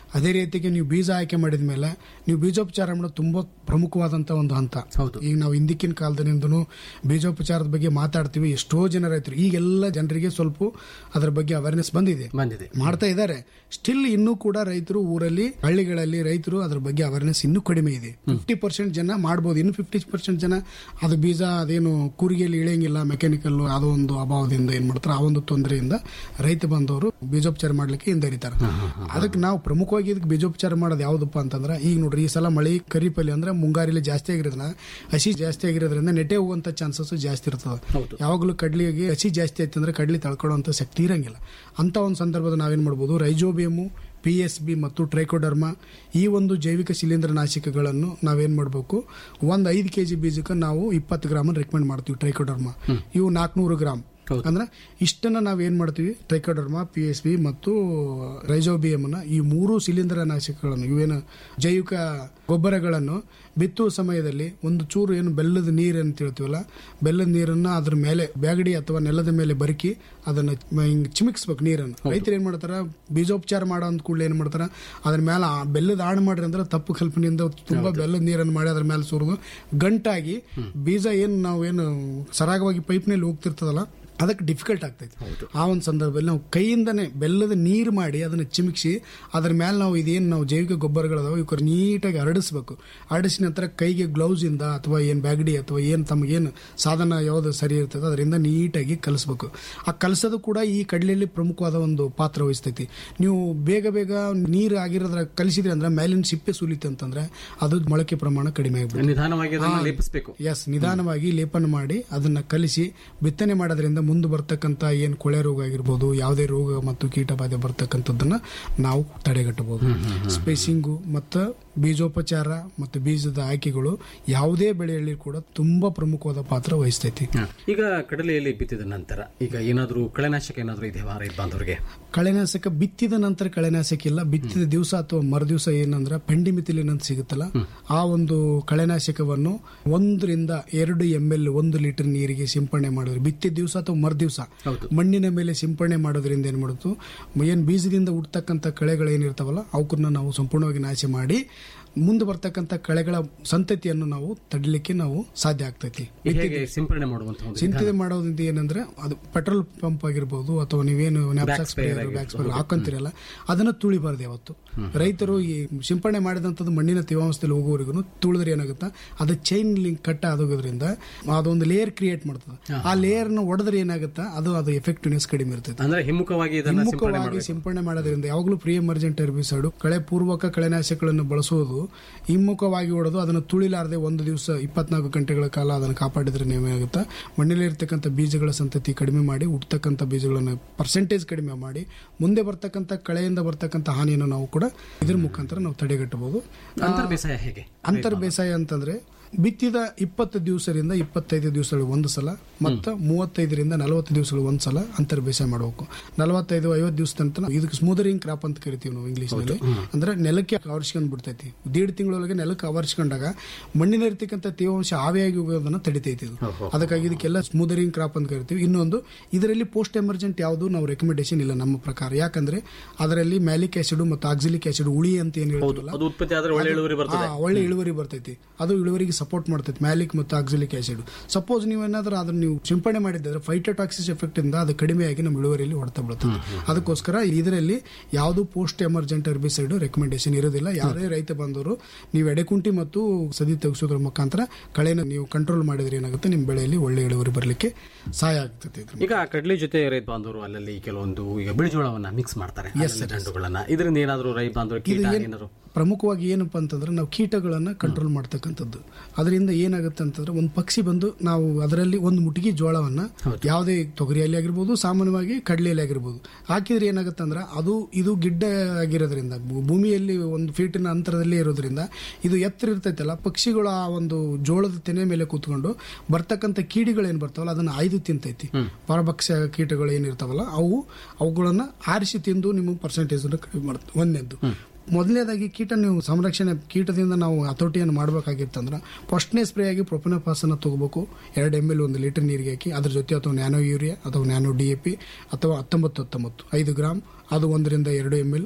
S11: ಅದೇ ರೀತಿಗೆ ನೀವು ಬೀಜ ಆಯ್ಕೆ ಮಾಡಿದ ಮೇಲೆ ನೀವು ಬೀಜೋಪಚಾರ ಮಾಡೋದು ತುಂಬಾ ಪ್ರಮುಖವಾದಂತ ಒಂದು ಹಂತ ಈಗ ನಾವು ಹಿಂದಿಕ್ಕಿನ ಕಾಲದಿಂದನೂ ಬೀಜೋಪಚಾರದ ಬಗ್ಗೆ ಮಾತಾಡ್ತೀವಿ ಎಷ್ಟೋ ಜನ ರೈತರು ಈಗೆಲ್ಲ ಜನರಿಗೆ ಸ್ವಲ್ಪ ಅದರ ಬಗ್ಗೆ ಅವೇರ್ನೆಸ್ ಬಂದಿದೆ
S10: ಬಂದಿದೆ
S11: ಮಾಡ್ತಾ ಇದ್ದಾರೆ ಸ್ಟಿಲ್ ಇನ್ನೂ ಕೂಡ ರೈತರು ಊರಲ್ಲಿ ಹಳ್ಳಿಗಳಲ್ಲಿ ರೈತರು ಅದ್ರ ಬಗ್ಗೆ ಅವೇರ್ನೆಸ್ ಇನ್ನೂ ಕಡಿಮೆ ಇದೆ ಫಿಫ್ಟಿ ಪರ್ಸೆಂಟ್ ಜನ ಮಾಡ್ಬೋದು ಇನ್ನು ಫಿಫ್ಟಿ ಪರ್ಸೆಂಟ್ ಜನ ಅದು ಬೀಜ ಅದೇನು ಕೂರಿಗೆಯಲ್ಲಿ ಇಳಿಯಂಗಿಲ್ಲ ಮೆಕ್ಯಾನಿಕಲ್ ಅದೋ ಒಂದು ಅಭಾವದಿಂದ ಏನ್ ಮಾಡ್ತಾರೆ ಆ ಒಂದು ತೊಂದರೆಯಿಂದ ರೈತ ಬಂದವರು ಬೀಜೋಪಚಾರ ಮಾಡ್ಲಿಕ್ಕೆ ಹಿಂದರಿತಾರೆ ಅದಕ್ಕೆ ನಾವು ಪ್ರಮುಖವಾಗಿ ಇದಕ್ಕೆ ಬೀಜೋಪಚಾರ ಮಾಡೋದು ಯಾವ್ದಪ್ಪ ಅಂತಂದ್ರೆ ಈಗ ನೋಡ್ರಿ ಈ ಸಲ ಮಳೆ ಕರಿಪಲ್ಲಿ ಅಂದ್ರೆ ಮುಂಗಾರಿಲಿ ಜಾಸ್ತಿ ಆಗಿರೋದ್ರಿಂದ ಹಸಿ ಜಾಸ್ತಿ ಆಗಿರೋದ್ರಿಂದ ನೆಟ್ಟೆ ಹೋಗುವಂತ ಚಾನ್ಸಸ್ ಜಾಸ್ತಿ ಇರ್ತದೆ ಯಾವಾಗಲೂ ಕಡ್ಲಿಗೆ ಹಸಿ ಜಾಸ್ತಿ ಆಯ್ತು ಅಂದ್ರೆ ಕಡ್ಲಿ ತಳ್ಕೊಳ್ಳುವಂತ ಶಕ್ತಿ ಇರಂಗಿಲ್ಲ ಅಂತ ಒಂದು ಸಂದರ್ಭದ ನಾವೇನ್ ಮಾಡ್ಬೋದು ರೈಜೋಬಿಯಮು ಪಿ ಎಸ್ ಬಿ ಮತ್ತು ಟ್ರೈಕೋಡರ್ಮ ಈ ಒಂದು ಜೈವಿಕ ಶಿಲೀಂಧ್ರ ನಾಶಕಗಳನ್ನು ನಾವೇನ್ ಮಾಡಬೇಕು ಒಂದು ಐದು ಕೆಜಿ ಬೀಜಕ್ಕೆ ನಾವು ಇಪ್ಪತ್ತು ಗ್ರಾಮ್ ರೆಕಮೆಂಡ್ ಮಾಡ್ತೀವಿ ಟ್ರೈಕೋಡರ್ಮ ಇವು ನಾಲ್ಕುನೂರು ಗ್ರಾಮ್ ಅಂದ್ರೆ ಇಷ್ಟನ್ನ ನಾವ್ ಏನ್ ಮಾಡ್ತೀವಿ ಟ್ರೈಕೋಡರ್ಮ ಪಿ ಎಸ್ ಬಿ ಮತ್ತು ರೈಜೋಬಿಯಂ ಈ ಮೂರು ಶಿಲೀಂಧ್ರ ನಾಶಕಗಳನ್ನು ಇವೇನು ಜೈವಿಕ ಗೊಬ್ಬರಗಳನ್ನು ಬಿತ್ತುವ ಸಮಯದಲ್ಲಿ ಒಂದು ಚೂರು ಏನು ಬೆಲ್ಲದ ನೀರು ಅಂತ ಹೇಳ್ತೀವಲ್ಲ ಬೆಲ್ಲದ ನೀರನ್ನ ಅದ್ರ ಮೇಲೆ ಬ್ಯಾಗಡಿ ಅಥವಾ ನೆಲದ ಮೇಲೆ ಬರುಕಿ ಅದನ್ನ ಮ- ಹಿಂಗ್ ಚಿಮಿಕ್ಸ್ಬೇಕು ನೀರನ್ನು ರೈತರು ಏನ್ ಮಾಡ್ತಾರ ಬೀಜೋಪಚಾರ ಮಾಡೋ ಅಂದ ಕೂಡಲೇ ಏನ್ ಮಾಡ್ತಾರ ಅದ್ರ ಮೇಲೆ ಆ ಬೆಲ್ಲದ ಆಣ್ ಮಾಡ್ರಿ ಅಂದ್ರೆ ತಪ್ಪು ಕಲ್ಪನೆಯಿಂದ ತುಂಬಾ ಬೆಲ್ಲದ ನೀರನ್ನು ಮಾಡಿ ಅದ್ರ ಮೇಲೆ ಸುರಿದು ಗಂಟಾಗಿ ಬೀಜ ಏನ್ ನಾವು ಏನು ಸರಾಗವಾಗಿ ಪೈಪ್ನಲ್ಲಿ ಹೋಗ್ತಿರ್ತದಲ್ಲ ಅದಕ್ಕೆ ಡಿಫಿಕಲ್ಟ್ ಆಗ್ತೈತಿ ಆ ಒಂದು ಸಂದರ್ಭದಲ್ಲಿ ನಾವು ಕೈಯಿಂದನೇ ಬೆಲ್ಲದ ನೀರು ಮಾಡಿ ಅದನ್ನ ಚಿಮಿಕ್ಸಿ ಅದ್ರ ಮೇಲೆ ನಾವು ಇದೇನು ನಾವು ಜೈವಿಕ ಗೊಬ್ಬರಗಳದಾವ ಇವಕ್ಕೆ ನೀಟಾಗಿ ಹರಡಿಸ್ಬೇಕು ಹರಡಿಸಿದ ನಂತರ ಕೈಗೆ ಗ್ಲೌಸ್ ಇಂದ ಅಥವಾ ಏನ್ ಬ್ಯಾಗಡಿ ಅಥವಾ ಏನ್ ತಮಗೇನು ಸಾಧನ ಯಾವ್ದು ಸರಿ ಇರ್ತದೆ ಅದರಿಂದ ನೀಟಾಗಿ ಕಲಿಸ್ಬೇಕು ಆ ಕಲಸೋದು ಕೂಡ ಈ ಕಡಲೆಯಲ್ಲಿ ಪ್ರಮುಖವಾದ ಒಂದು ಪಾತ್ರ ವಹಿಸ್ತೈತಿ ನೀವು ಬೇಗ ಬೇಗ ನೀರು ಆಗಿರೋದ್ರ ಕಲಿಸಿದ್ರಿ ಅಂದ್ರೆ ಮೇಲಿನ ಸಿಪ್ಪೆ ಸುಲಿತೆ ಅಂತಂದ್ರೆ ಅದು ಮೊಳಕೆ ಪ್ರಮಾಣ ಕಡಿಮೆ ಆಗ್ಬಿಡುತ್ತೆ
S10: ನಿಧಾನವಾಗಿ ಅದನ್ನ
S11: ಹಾ.
S10: ಲೇಪಿಸಬೇಕು
S11: ಎಸ್ ನಿಧಾನವಾಗಿ ಲೇಪನ ಮಾಡಿ ಅದನ್ನ ಕಲಿಸಿ ಬಿತ್ತನೆ ಮಾಡೋದ್ರಿಂದ ಮುಂದೆ ಬರ್ತಕ್ಕಂಥ ಏನು ಕೊಳೆ ರೋಗ ಆಗಿರ್ಬೋದು ಯಾವುದೇ ರೋಗ ಮತ್ತು ಕೀಟ ಬಾಧೆ ಬರ್ತಕ್ಕಂಥದ್ದನ್ನ ನಾವು ತಡೆಗಟ್ಟಬಹುದು ಸ್ಪೇಸಿಂಗು ಮತ್ತು ಬೀಜೋಪಚಾರ ಮತ್ತು ಬೀಜದ ಆಯ್ಕೆಗಳು ಯಾವುದೇ ಬೆಳೆಯಲ್ಲಿ ಕೂಡ ತುಂಬಾ ಪ್ರಮುಖವಾದ ಪಾತ್ರ ವಹಿಸ್ತೈತಿ
S10: ಈಗ ಕಡಲೆಯಲ್ಲಿ ಬಿತ್ತಿದ ನಂತರ ಈಗ ಏನಾದರೂ ಕಳೆನಾಶಕ ಏನಾದರೂ ಇದೆಯಾ ರೈತ ಬಾಂಧವರಿಗೆ
S11: ಕಳೆನಾಶಕ ಬಿತ್ತಿದ ನಂತರ ಕಳೆನಾಶಕ ಇಲ್ಲ ಬಿತ್ತಿದ ದಿವಸ ಅಥವಾ ಮರುದಿವಸ ಏನಂದ್ರೆ ಪೆಂಡಿಮಿಥಿಲಿನ್ ಅಂತ ಸಿಗುತ್ತಲ್ಲ ಆ ಒಂದು ಕಳೆನಾಶಕವನ್ನು ಒಂದರಿಂದ ಎರಡು ಎಂ ಎಲ್ ಒಂದು ಲೀಟರ್ ನೀರಿಗೆ ಸಿಂಪಡಣೆ ಮಾಡಿದ್ರು ಬಿತ್ತಿದ ದಿವಸ ಅಥವಾ ಮರುದಿವಸ ಮಣ್ಣಿನ ಮೇಲೆ ಸಿಂಪಡಣೆ ಮಾಡೋದ್ರಿಂದ ಏನ್ ಮಾಡುತ್ತು ಏನ್ ಬೀಜದಿಂದ ಹುಟ್ಟತಕ್ಕಂಥ ಕಳೆಗಳು ಏನಿರ್ತಾವಲ್ಲ ಅವಕ್ಕನ್ನ ನಾವು ಸಂಪೂರ್ಣವಾಗಿ ನಾಶ ಮಾಡಿ ಮುಂದೆ ಬರ್ತಕ್ಕಂಥ ಕಳೆಗಳ ಸಂತತಿಯನ್ನು ನಾವು ತಡಲಿಕ್ಕೆ ನಾವು ಸಾಧ್ಯ ಆಗ್ತೈತಿ
S10: ಹೇಗೆ ಸಿಂಪರಣೆ ಮಾಡುವಂತ ಒಂದು
S11: ಚಿಂತೆ ಮಾಡೋದ್ರಿಂದ ಏನಂದ್ರೆ ಅದು ಪೆಟ್ರೋಲ್ ಪಂಪ್ ಆಗಿರ್ಬೋದು ಅಥವಾ ನೀವೇನು ನ್ಯಾಪ್ಸಾಕ್ ಸ್ಪ್ರೇ ಬ್ಯಾಕ್ ಸ್ಪ್ರೇ ಹಾಕೊಂತೀರಲ್ಲ ಅದನ್ನ ತುಳಿಬಾರ್ದು ಯಾವತ್ತು ರೈತರು ಈ ಸಿಂಪಡಣೆ ಮಾಡಿದಂಥದ್ದು ಮಣ್ಣಿನ ತೇವಾಂಶದಲ್ಲಿ ಹೋಗೋವರೆಗೂ ತುಳಿದ್ರೆ ಏನಾಗುತ್ತೆ ಅದು ಚೈನ್ ಲಿಂಕ್ ಕಟ್ಟ ಆಗೋದ್ರಿಂದ ಅದೊಂದು ಲೇಯರ್ ಕ್ರಿಯೇಟ್ ಮಾಡ್ತದೆ ಆ ಲೇಯರ್ ನ ಒಡೆದ್ರೆ ಏನಾಗುತ್ತೆ ಅದು ಅದು ಎಫೆಕ್ಟಿವ್ನೆಸ್ ಕಡಿಮೆ ಇರ್ತೈತೆ
S10: ಅಂದ್ರೆ ಹಿಮ್ಮುಖವಾಗಿ ಇದನ್ನ ಸಿಂಪರಣೆ
S11: ಹಿಮ್ಮುಖವಾಗಿ
S10: ಮಾಡಬೇಕು
S11: ಸಿಂಪಡಣೆ ಮಾಡೋದ್ರಿಂದ ಯಾವಾಗಲೂ ಪ್ರಿ ಎಮರ್ಜೆಂಟ್ ಹೆರ್ಬಿಸೈಡ್ ಕಳೆ ಪೂರ್ವಕ ಕಳೆನಾಶಕಗಳನ್ನು ಬಳಸೋದು ಹಿಮ್ಮುಖವಾಗಿ ಹೊಡೆದು ಅದನ್ನು ತುಳಿಲಾರದೆ ಒಂದು ದಿವಸ ಇಪ್ಪತ್ನಾಲ್ಕು ಗಂಟೆಗಳ ಕಾಲ ಅದನ್ನು ಕಾಪಾಡಿದ್ರೆ ಏನಾಗುತ್ತೆ ಮಣ್ಣಿನಲ್ಲಿ ಇರ್ತಕ್ಕಂಥ ಬೀಜಗಳ ಸಂತತಿ ಕಡಿಮೆ ಮಾಡಿ ಹುಟ್ಟತಕ್ಕಂಥ ಬೀಜಗಳನ್ನು ಪರ್ಸೆಂಟೇಜ್ ಕಡಿಮೆ ಮಾಡಿ ಮುಂದೆ ಬರ್ತಕ್ಕಂಥ ಕಳೆಯಿಂದ ಬರ್ತಕ್ಕಂಥ ಹಾನಿಯನ್ನು ನಾವು ಕೂಡ ಇದ್ರ ಮುಖಾಂತರ ನಾವು ತಡೆಗಟ್ಟಬಹುದು
S10: ಅಂತರ್ ಬೇಸಾಯ ಹೇಗೆ
S11: ಅಂತರ್ ಬೇಸಾಯ ಅಂತಂದ್ರೆ ಬಿತ್ತಿದ ಇಪ್ಪತ್ತು ದಿವಸದಿಂದ ಇಪ್ಪತ್ತೈದು ದಿವಸಗಳು ಒಂದು ಸಲ ಮತ್ತು ಮೂವತ್ತೈದರಿಂದ ನಲವತ್ತು ದಿವಸಗಳು ಒಂದು ಸಲ ಅಂತರ್ ಬೇಸಾಯ ಮಾಡಬೇಕು ನಲವತ್ತೈದು ಐವತ್ತು ದಿವಸ ತನಕ ಇದಕ್ಕೆ ಸ್ಮೂದರಿಂಗ್ ಕ್ರಾಪ್ ಅಂತ ಕರಿತೀವಿ ನಾವು ಇಂಗ್ಲಿಷ್ ನಲ್ಲಿ ಅಂದ್ರೆ ನೆಲಕ್ಕೆ ಆವರಿಸ್ಕೊಂಡ್ ಬಿಡ್ತೈತಿ ದೀಡ್ ತಿಂಗಳೊಳಗೆ ನೆಲಕ್ಕೆ ಆವರಿಸ್ಕೊಂಡಾಗ ಮಣ್ಣಿನ ಇರ್ತಕ್ಕಂಥ ತೇವಾಂಶ ಆವಿಯಾಗಿ ಹೋಗೋದನ್ನ ತಡಿತೈತಿ ಇದು ಅದಕ್ಕಾಗಿ ಇದಕ್ಕೆಲ್ಲ ಸ್ಮೂದರಿಂಗ್ ಕ್ರಾಪ್ ಅಂತ ಕರಿತೀವಿ ಇನ್ನೊಂದು ಇದರಲ್ಲಿ ಪೋಸ್ಟ್ ಎಮರ್ಜೆಂಟ್ ಯಾವುದು ನಾವು ರೆಕಮೆಂಡೇಶನ್ ಇಲ್ಲ ನಮ್ಮ ಪ್ರಕಾರ ಯಾಕಂದ್ರೆ ಅದರಲ್ಲಿ ಮ್ಯಾಲಿಕ್ ಆಸಿಡ್ ಮತ್ತು ಆಕ್ಸಿಲಿಕ್ ಆಸಿಡ್ ಉಳಿ ಅಂತ ಏನ್ ಹೇಳ್ತೀವಲ್ಲ
S10: ಅದು ಉತ್ಪತ್ತಿ ಆದ್ರೆ ಒಳ್ಳೆ ಇಳುವರಿ ಬರ್ತದೆ
S11: ಆ, ಒಳ್ಳೆ ಇಳುವರಿ ಬರ್ತೈತಿ ಅದು ಇಳುವರಿಗೆ ಸಪೋರ್ಟ್ ಮಾಡ್ತೈತಿ ಮ್ಯಾಲಿಕ್ ಮತ್ತು ಆಕ್ಸಿಲಿಕ್ ಆಸಿಡ್ ಸಪೋಸ್ ನೀವು ಏನಾದ್ರೂ ಅದನ್ನ ನೀವು ಸಿಂಪಡಣೆ ಮಾಡಿದ್ರೆ ಫೈಟೋಟಾಕ್ಸಿಸ್ ಎಫೆಕ್ಟ್ ಇಂದ ಅದು ಕಡಿಮೆಯಾಗಿ ನಮ್ಮ ಇಳುವರಿಯಲ್ಲಿ ಹೊಡ್ತಾ ಬೀಳ್ತದೆ ಅದಕ್ಕೋಸ್ಕರ ಇದರಲ್ಲಿ ಯಾವುದು ಪೋಸ್ಟ್ ಎಮರ್ಜೆಂಟ್ ಹೆರ್ಬಿಸೈಡ್ ರೆಕಮೆಂಡೇಶನ್ ಇರೋದಿಲ್ಲ ಯಾರೇ ರೈತ ಬಂದವರು ನೀವು ಎಡೆಕುಂಟಿ ಮತ್ತು ಸದಿ ತೆಗೆಸೋದ್ರ ಮುಖಾಂತರ ಕಳೆನ ನೀವು ಕಂಟ್ರೋಲ್ ಮಾಡಿದ್ರೆ ಏನಾಗುತ್ತೆ ನಿಮ್ಮ ಬೆಳೆಯಲ್ಲಿ ಒಳ್ಳೆ ಇಳುವರಿ ಬರಲಿಕ್ಕೆ ಸಹಾಯ ಆಗ್ತೈತಿ ಇದ್ರ
S10: ಈಗ ಕಡಲೆ ಜೊತೆ ರೈತ ಬಾಂಧವರು ಅಲ್ಲಲ್ಲಿ ಕೆಲವೊಂದು ಈಗ ಬಿಳಿಜೋಳವನ್ನ ಮಿಕ್ಸ್ ಮಾಡ್ತಾರೆ ಅಲ್ಲಲ್ಲಿ ದಂಡುಗಳನ್ನ ಇದರಿಂದ ಏನಾದರೂ ರೈತ ಬಾಂಧವರು ಕೀಟ
S11: ಇದು ಏನ್-
S10: ಏನಾದ್ರು
S11: ಪ್ರಮುಖವಾಗಿ ಏನಪ್ಪಾ ಅಂತಂದ್ರೆ ನಾವು ಕೀಟಗಳನ್ನ ಕಂಟ್ರೋಲ್ ಮಾಡ್ತಕ್ಕಂಥದ್ದು ಅದರಿಂದ ಏನಾಗುತ್ತೆ ಅಂತಂದ್ರೆ ಒಂದು ಪಕ್ಷಿ ಬಂದು ನಾವು ಅದರಲ್ಲಿ ಒಂದು ಮುಟಿಗೆ ಜೋಳವನ್ನ ಯಾವುದೇ ತೊಗರಿಯಲ್ಲಿ ಆಗಿರ್ಬೋದು ಸಾಮಾನ್ಯವಾಗಿ ಕಡಲೆಯಲ್ಲಿ ಆಗಿರ್ಬೋದು ಹಾಕಿದ್ರೆ ಏನಾಗುತ್ತೆ ಅಂದ್ರೆ ಅದು ಇದು ಗಿಡ್ಡ ಆಗಿರೋದ್ರಿಂದ ಭೂ- ಭೂಮಿಯಲ್ಲಿ ಒಂದು ಫೀಟಿನ ಅಂತರದಲ್ಲಿ ಇರೋದ್ರಿಂದ ಇದು ಎತ್ತರ ಇರ್ತೈತಲ್ಲ ಪಕ್ಷಿಗಳು ಆ ಒಂದು ಜೋಳದ ತೆನೆ ಮೇಲೆ ಕೂತ್ಕೊಂಡು ಬರ್ತಕ್ಕಂಥ ಕೀಡಿಗಳು ಏನ್ ಬರ್ತಾವಲ್ಲ ಅದನ್ನ ಆಯ್ದು ತಿಂತೈತಿ ಪರಭಕ್ಷ ಕೀಟಗಳು ಏನಿರ್ತಾವಲ್ಲ ಅವು ಅವುಗಳನ್ನ ಆರಿಸಿ ತಿಂದು ನಿಮ್ಮ ಪರ್ಸೆಂಟೇಜ್ ಕಡಿಮೆ ಮಾಡುತ್ತೆ ಒಂದನೇದ್ದು ಮೊದಲನೇದಾಗಿ ಕೀಟ ನೀವು ಸಂರಕ್ಷಣೆ ಕೀಟದಿಂದ ನಾವು ಹತೋಟಿಯನ್ನು ಮಾಡಬೇಕಾಗಿತ್ತಂದ್ರೆ ಫಸ್ಟ್ನೇ ಸ್ಪ್ರೇ ಆಗಿ ಪ್ರೊಪನೋಪಾಸನ್ನ ತಗೋಬೇಕು ಎರಡು ಎಮ್ ಎಲ್ ಒಂದು ಲೀಟರ್ ನೀರಿಗೆ ಹಾಕಿ ಅದ್ರ ಜೊತೆ ಅಥವಾ ನ್ಯಾನೋ ಯೂರಿಯಾ ಅಥವಾ ನ್ಯಾನೋ ಡಿ ಎ ಪಿ ಅಥವಾ ಹತ್ತೊಂಬತ್ತು ಹತ್ತೊಂಬತ್ತು ಐದು ಗ್ರಾಮ್ ಅದು ಒಂದರಿಂದ ಎರಡು ಎಮ್ ಎಲ್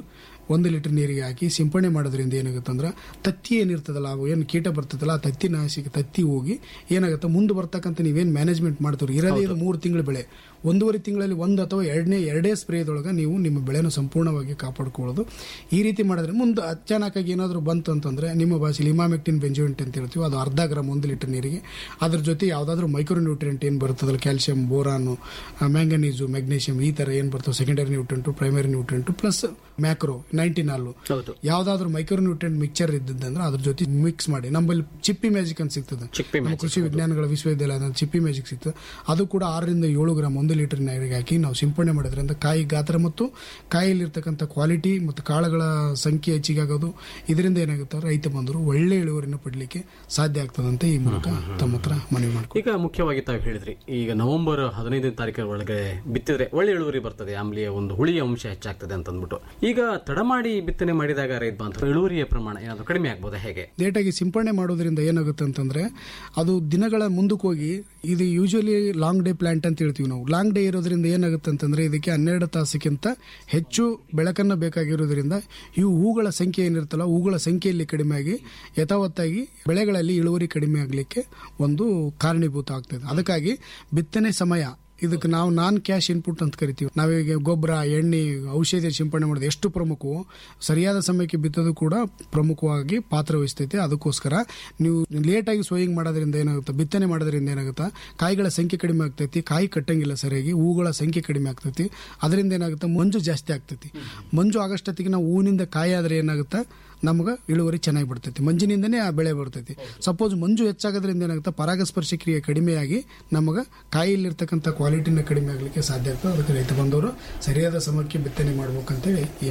S11: ಒಂದು ಲೀಟರ್ ನೀರಿಗೆ ಹಾಕಿ ಸಿಂಪಡಣೆ ಮಾಡೋದ್ರಿಂದ ಏನಾಗುತ್ತೆ ಅಂದ್ರೆ ತತ್ತಿ ಏನಿರ್ತದಲ್ಲ ಅವು ಏನು ಕೀಟ ಬರ್ತದಲ್ಲ ಆ ತತ್ತಿ ನಾಶಿಗೆ ತತ್ತಿ ಹೋಗಿ ಏನಾಗುತ್ತೆ ಮುಂದೆ ಬರ್ತಕ್ಕಂಥ ನೀವೇನು ಮ್ಯಾನೇಜ್ಮೆಂಟ್ ಮಾಡ್ತೀರಿ ಇರೋದೇ ಇದು ಮೂರು ತಿಂಗಳ ಬೆಳೆ ಒಂದೂವರೆ ತಿಂಗಳಲ್ಲಿ ಒಂದು ಅಥವಾ ಎರಡನೇ ಎರಡೇ ಸ್ಪ್ರೇದೊಳಗೆ ನೀವು ನಿಮ್ಮ ಬೆಳೆನ ಸಂಪೂರ್ಣವಾಗಿ ಕಾಪಾಡ್ಕೊಳ್ಳೋದು ಈ ರೀತಿ ಮಾಡಿದ್ರೆ ಮುಂದೆ ಅಚಾನಕ್ಕಾಗಿ ಏನಾದರೂ ಬಂತು ಅಂತಂದ್ರೆ ನಿಮ್ಮ ಭಾಷೆಲಿ ಇಮಾಮೆಕ್ಟಿನ್ ಬೆಂಜೋಯಿಂಟ್ ಅಂತ ಹೇಳ್ತೀವಿ ಅದು ಅರ್ಧ ಗ್ರಾಮ್ ಒಂದು ಲೀಟರ್ ನೀರಿಗೆ ಅದ್ರ ಜೊತೆ ಯಾವುದಾದ್ರೂ ಮೈಕ್ರೋ ನ್ಯೂಟ್ರಿಯೆಂಟ್ ಏನು ಬರ್ತದಲ್ಲ ಕ್ಯಾಲ್ಸಿಯಂ ಬೋರಾನು ಮ್ಯಾಂಗನೀಸು ಮೆಗ್ನೀಷಿಯಂ ಈ ಥರ ಏನು ಬರ್ತವೆ secondary nutrient primary nutrient plus macro nineteen ಅಲ್ಲು ಯಾವುದಾದ್ರೂ ಮೈಕ್ರೋ ನ್ಯೂಟ್ರೆಂಟ್ ಮಿಕ್ಚರ್ ಇದ್ದಂದ್ರೆ ಅದ್ರ ಜೊತೆ ಮಿಕ್ಸ್ ಮಾಡಿ ನಮ್ಮಲ್ಲಿ ಚಿಪ್ಪಿ ಮ್ಯಾಜಿಕ್ ಅಂತ ಸಿಗ್ತದೆ ನಮ್ಮ ಕೃಷಿ ವಿಜ್ಞಾನಗಳ ವಿಶ್ವವಿದ್ಯಾಲಯದ ಚಿಪ್ಪಿ ಮ್ಯಾಜಿಕ್ ಸಿಗ್ತದೆ ಅದು ಕೂಡ ಆರರಿಂದ ಏಳು ಗ್ರಾಮ್ ಒಂದು ಲೀಟರ್ ನೀರಿಗೆ ಹಾಕಿ ನಾವು ಸಿಂಪಡಣೆ ಮಾಡೋದ್ರಿಂದ ಕಾಯಿ ಗಾತ್ರ ಮತ್ತು ಕಾಯಿಲಿರ್ತಕ್ಕಂಥ ಕ್ವಾಲಿಟಿ ಮತ್ತು ಕಾಳುಗಳ ಸಂಖ್ಯೆ ಹೆಚ್ಚಿಗೆ ಆಗೋದು ಇದರಿಂದ ಏನಾಗುತ್ತೆ ರೈತ ಬಂದರು ಒಳ್ಳೆ ಇಳುವರಿನ ಪಡಲಿಕ್ಕೆ ಸಾಧ್ಯ ಆಗ್ತದಂತೆ ಈ ಮೂಲಕ ತಮ್ಮ ಹತ್ರ ಮನವಿ ಮಾಡ್ಕೊ
S10: ಈಗ ಮುಖ್ಯವಾಗಿ ತಾವು ಹೇಳಿದ್ರಿ ಈಗ ನವೆಂಬರ್ ಹದಿನೈದನೇ ತಾರೀಕಿನ ಒಳಗೆ ಬಿತ್ತಿದ್ರೆ ಒಳ್ಳೆ ಇಳುವರಿ ಬರ್ತದೆ ಆಮ್ಲಿಯ ಒಂದು ಹುಳಿಯ ಅಂಶ ಹೆಚ್ಚಾಗ್ತದೆ ಅಂತ ಅಂದ್ಬಿಟ್ಟು ಈಗ ತಡ ಮಾಡಿ ಬಿತ್ತನೆ ಮಾಡಿದಾಗ ರೈತ ಬಾಂಧವರು ಇಳುವರಿಯ ಪ್ರಮಾಣ ಏನಾದರೂ ಕಡಿಮೆ ಆಗ್ಬೋದಾ ಹೇಗೆ
S11: ಲೇಟಾಗಿ ಸಿಂಪಡಣೆ ಮಾಡೋದ್ರಿಂದ ಏನಾಗುತ್ತೆ ಅಂತಂದ್ರೆ ಅದು ದಿನಗಳ ಮುಂದಕ್ಕೆ ಹೋಗಿ ಇದು ಯೂಶಲಿ ಲಾಂಗ್ ಡೇ ಪ್ಲಾಂಟ್ ಅಂತ ಹೇಳ್ತೀವಿ ನಾವು ಲಾಂಗ್ ಡೇ ಇರೋದ್ರಿಂದ ಏನಾಗುತ್ತೆ ಅಂತಂದ್ರೆ ಇದಕ್ಕೆ ಹನ್ನೆರಡು ತಾಸಿಗಿಂತ ಹೆಚ್ಚು ಬೆಳಕನ್ನ ಬೇಕಾಗಿರೋದ್ರಿಂದ ಇವು ಹೂಗಳ ಸಂಖ್ಯೆ ಏನಿರ್ತಲ್ಲ ಹೂಗಳ ಸಂಖ್ಯೆಯಲ್ಲಿ ಕಡಿಮೆ ಆಗಿ ಯಥಾವತ್ತಾಗಿ ಬೆಳೆಗಳಲ್ಲಿ ಇಳುವರಿ ಕಡಿಮೆ ಆಗಲಿಕ್ಕೆ ಒಂದು ಕಾರಣೀಭೂತ ಆಗ್ತದೆ ಅದಕ್ಕಾಗಿ ಬಿತ್ತನೆ ಸಮಯ ಇದಕ್ಕೆ ನಾವು ನಾನ್ ಕ್ಯಾಶ್ ಇನ್ಪುಟ್ ಅಂತ ಕರಿತೀವಿ ನಾವೀಗ ಗೊಬ್ಬರ ಎಣ್ಣೆ ಔಷಧಿ ಸಿಂಪಡಣೆ ಮಾಡೋದು ಎಷ್ಟು ಪ್ರಮುಖವೋ ಸರಿಯಾದ ಸಮಯಕ್ಕೆ ಬಿತ್ತೋದು ಕೂಡ ಪ್ರಮುಖವಾಗಿ ಪಾತ್ರ ವಹಿಸ್ತೈತೆ ಅದಕ್ಕೋಸ್ಕರ ನೀವು ಲೇಟಾಗಿ ಸೋಯಿಂಗ್ ಮಾಡೋದ್ರಿಂದ ಏನಾಗುತ್ತೆ ಬಿತ್ತನೆ ಮಾಡೋದ್ರಿಂದ ಏನಾಗುತ್ತೆ ಕಾಯಿಗಳ ಸಂಖ್ಯೆ ಕಡಿಮೆ ಆಗ್ತೈತಿ ಕಾಯಿ ಕಟ್ಟಂಗಿಲ್ಲ ಸರಿಯಾಗಿ ಹೂಗಳ ಸಂಖ್ಯೆ ಕಡಿಮೆ ಆಗ್ತೈತಿ ಅದರಿಂದ ಏನಾಗುತ್ತೆ ಮಂಜು ಜಾಸ್ತಿ ಆಗ್ತೈತಿ ಮಂಜು ಆಗಷ್ಟೊತ್ತಿಗೆ ನಾವು ಹೂವಿನಿಂದ ಕಾಯಿ ಆದ್ರೆ ಏನಾಗುತ್ತೆ ನಮ್ಗೆ ಇಳುವರಿ ಚೆನ್ನಾಗಿ ಬರ್ತೈತಿ ಮಂಜಿನಿಂದನೇ ಆ ಬೆಳೆ ಬರ್ತೈತಿ ಸಪೋಸ್ ಮಂಜು ಹೆಚ್ಚಾಗೋದ್ರಿಂದ ಏನಾಗುತ್ತೆ ಪರಾಗಸ್ಪರ್ಶ ಕ್ರಿಯೆ ಕಡಿಮೆಯಾಗಿ ನಮಗೆ ಕಾಯಿಲಿರ್ತಕ್ಕಂಥ ಕ್ವಾಲಿಟಿನ ಕಡಿಮೆ ಆಗಲಿಕ್ಕೆ ಸಾಧ್ಯ ಆಗ್ತದೆ ಅದಕ್ಕೆ ರೈತ ಬಂದವರು ಸರಿಯಾದ ಸಮಯಕ್ಕೆ ಬಿತ್ತನೆ ಮಾಡ್ಬೇಕಂತೇಳಿ ಈ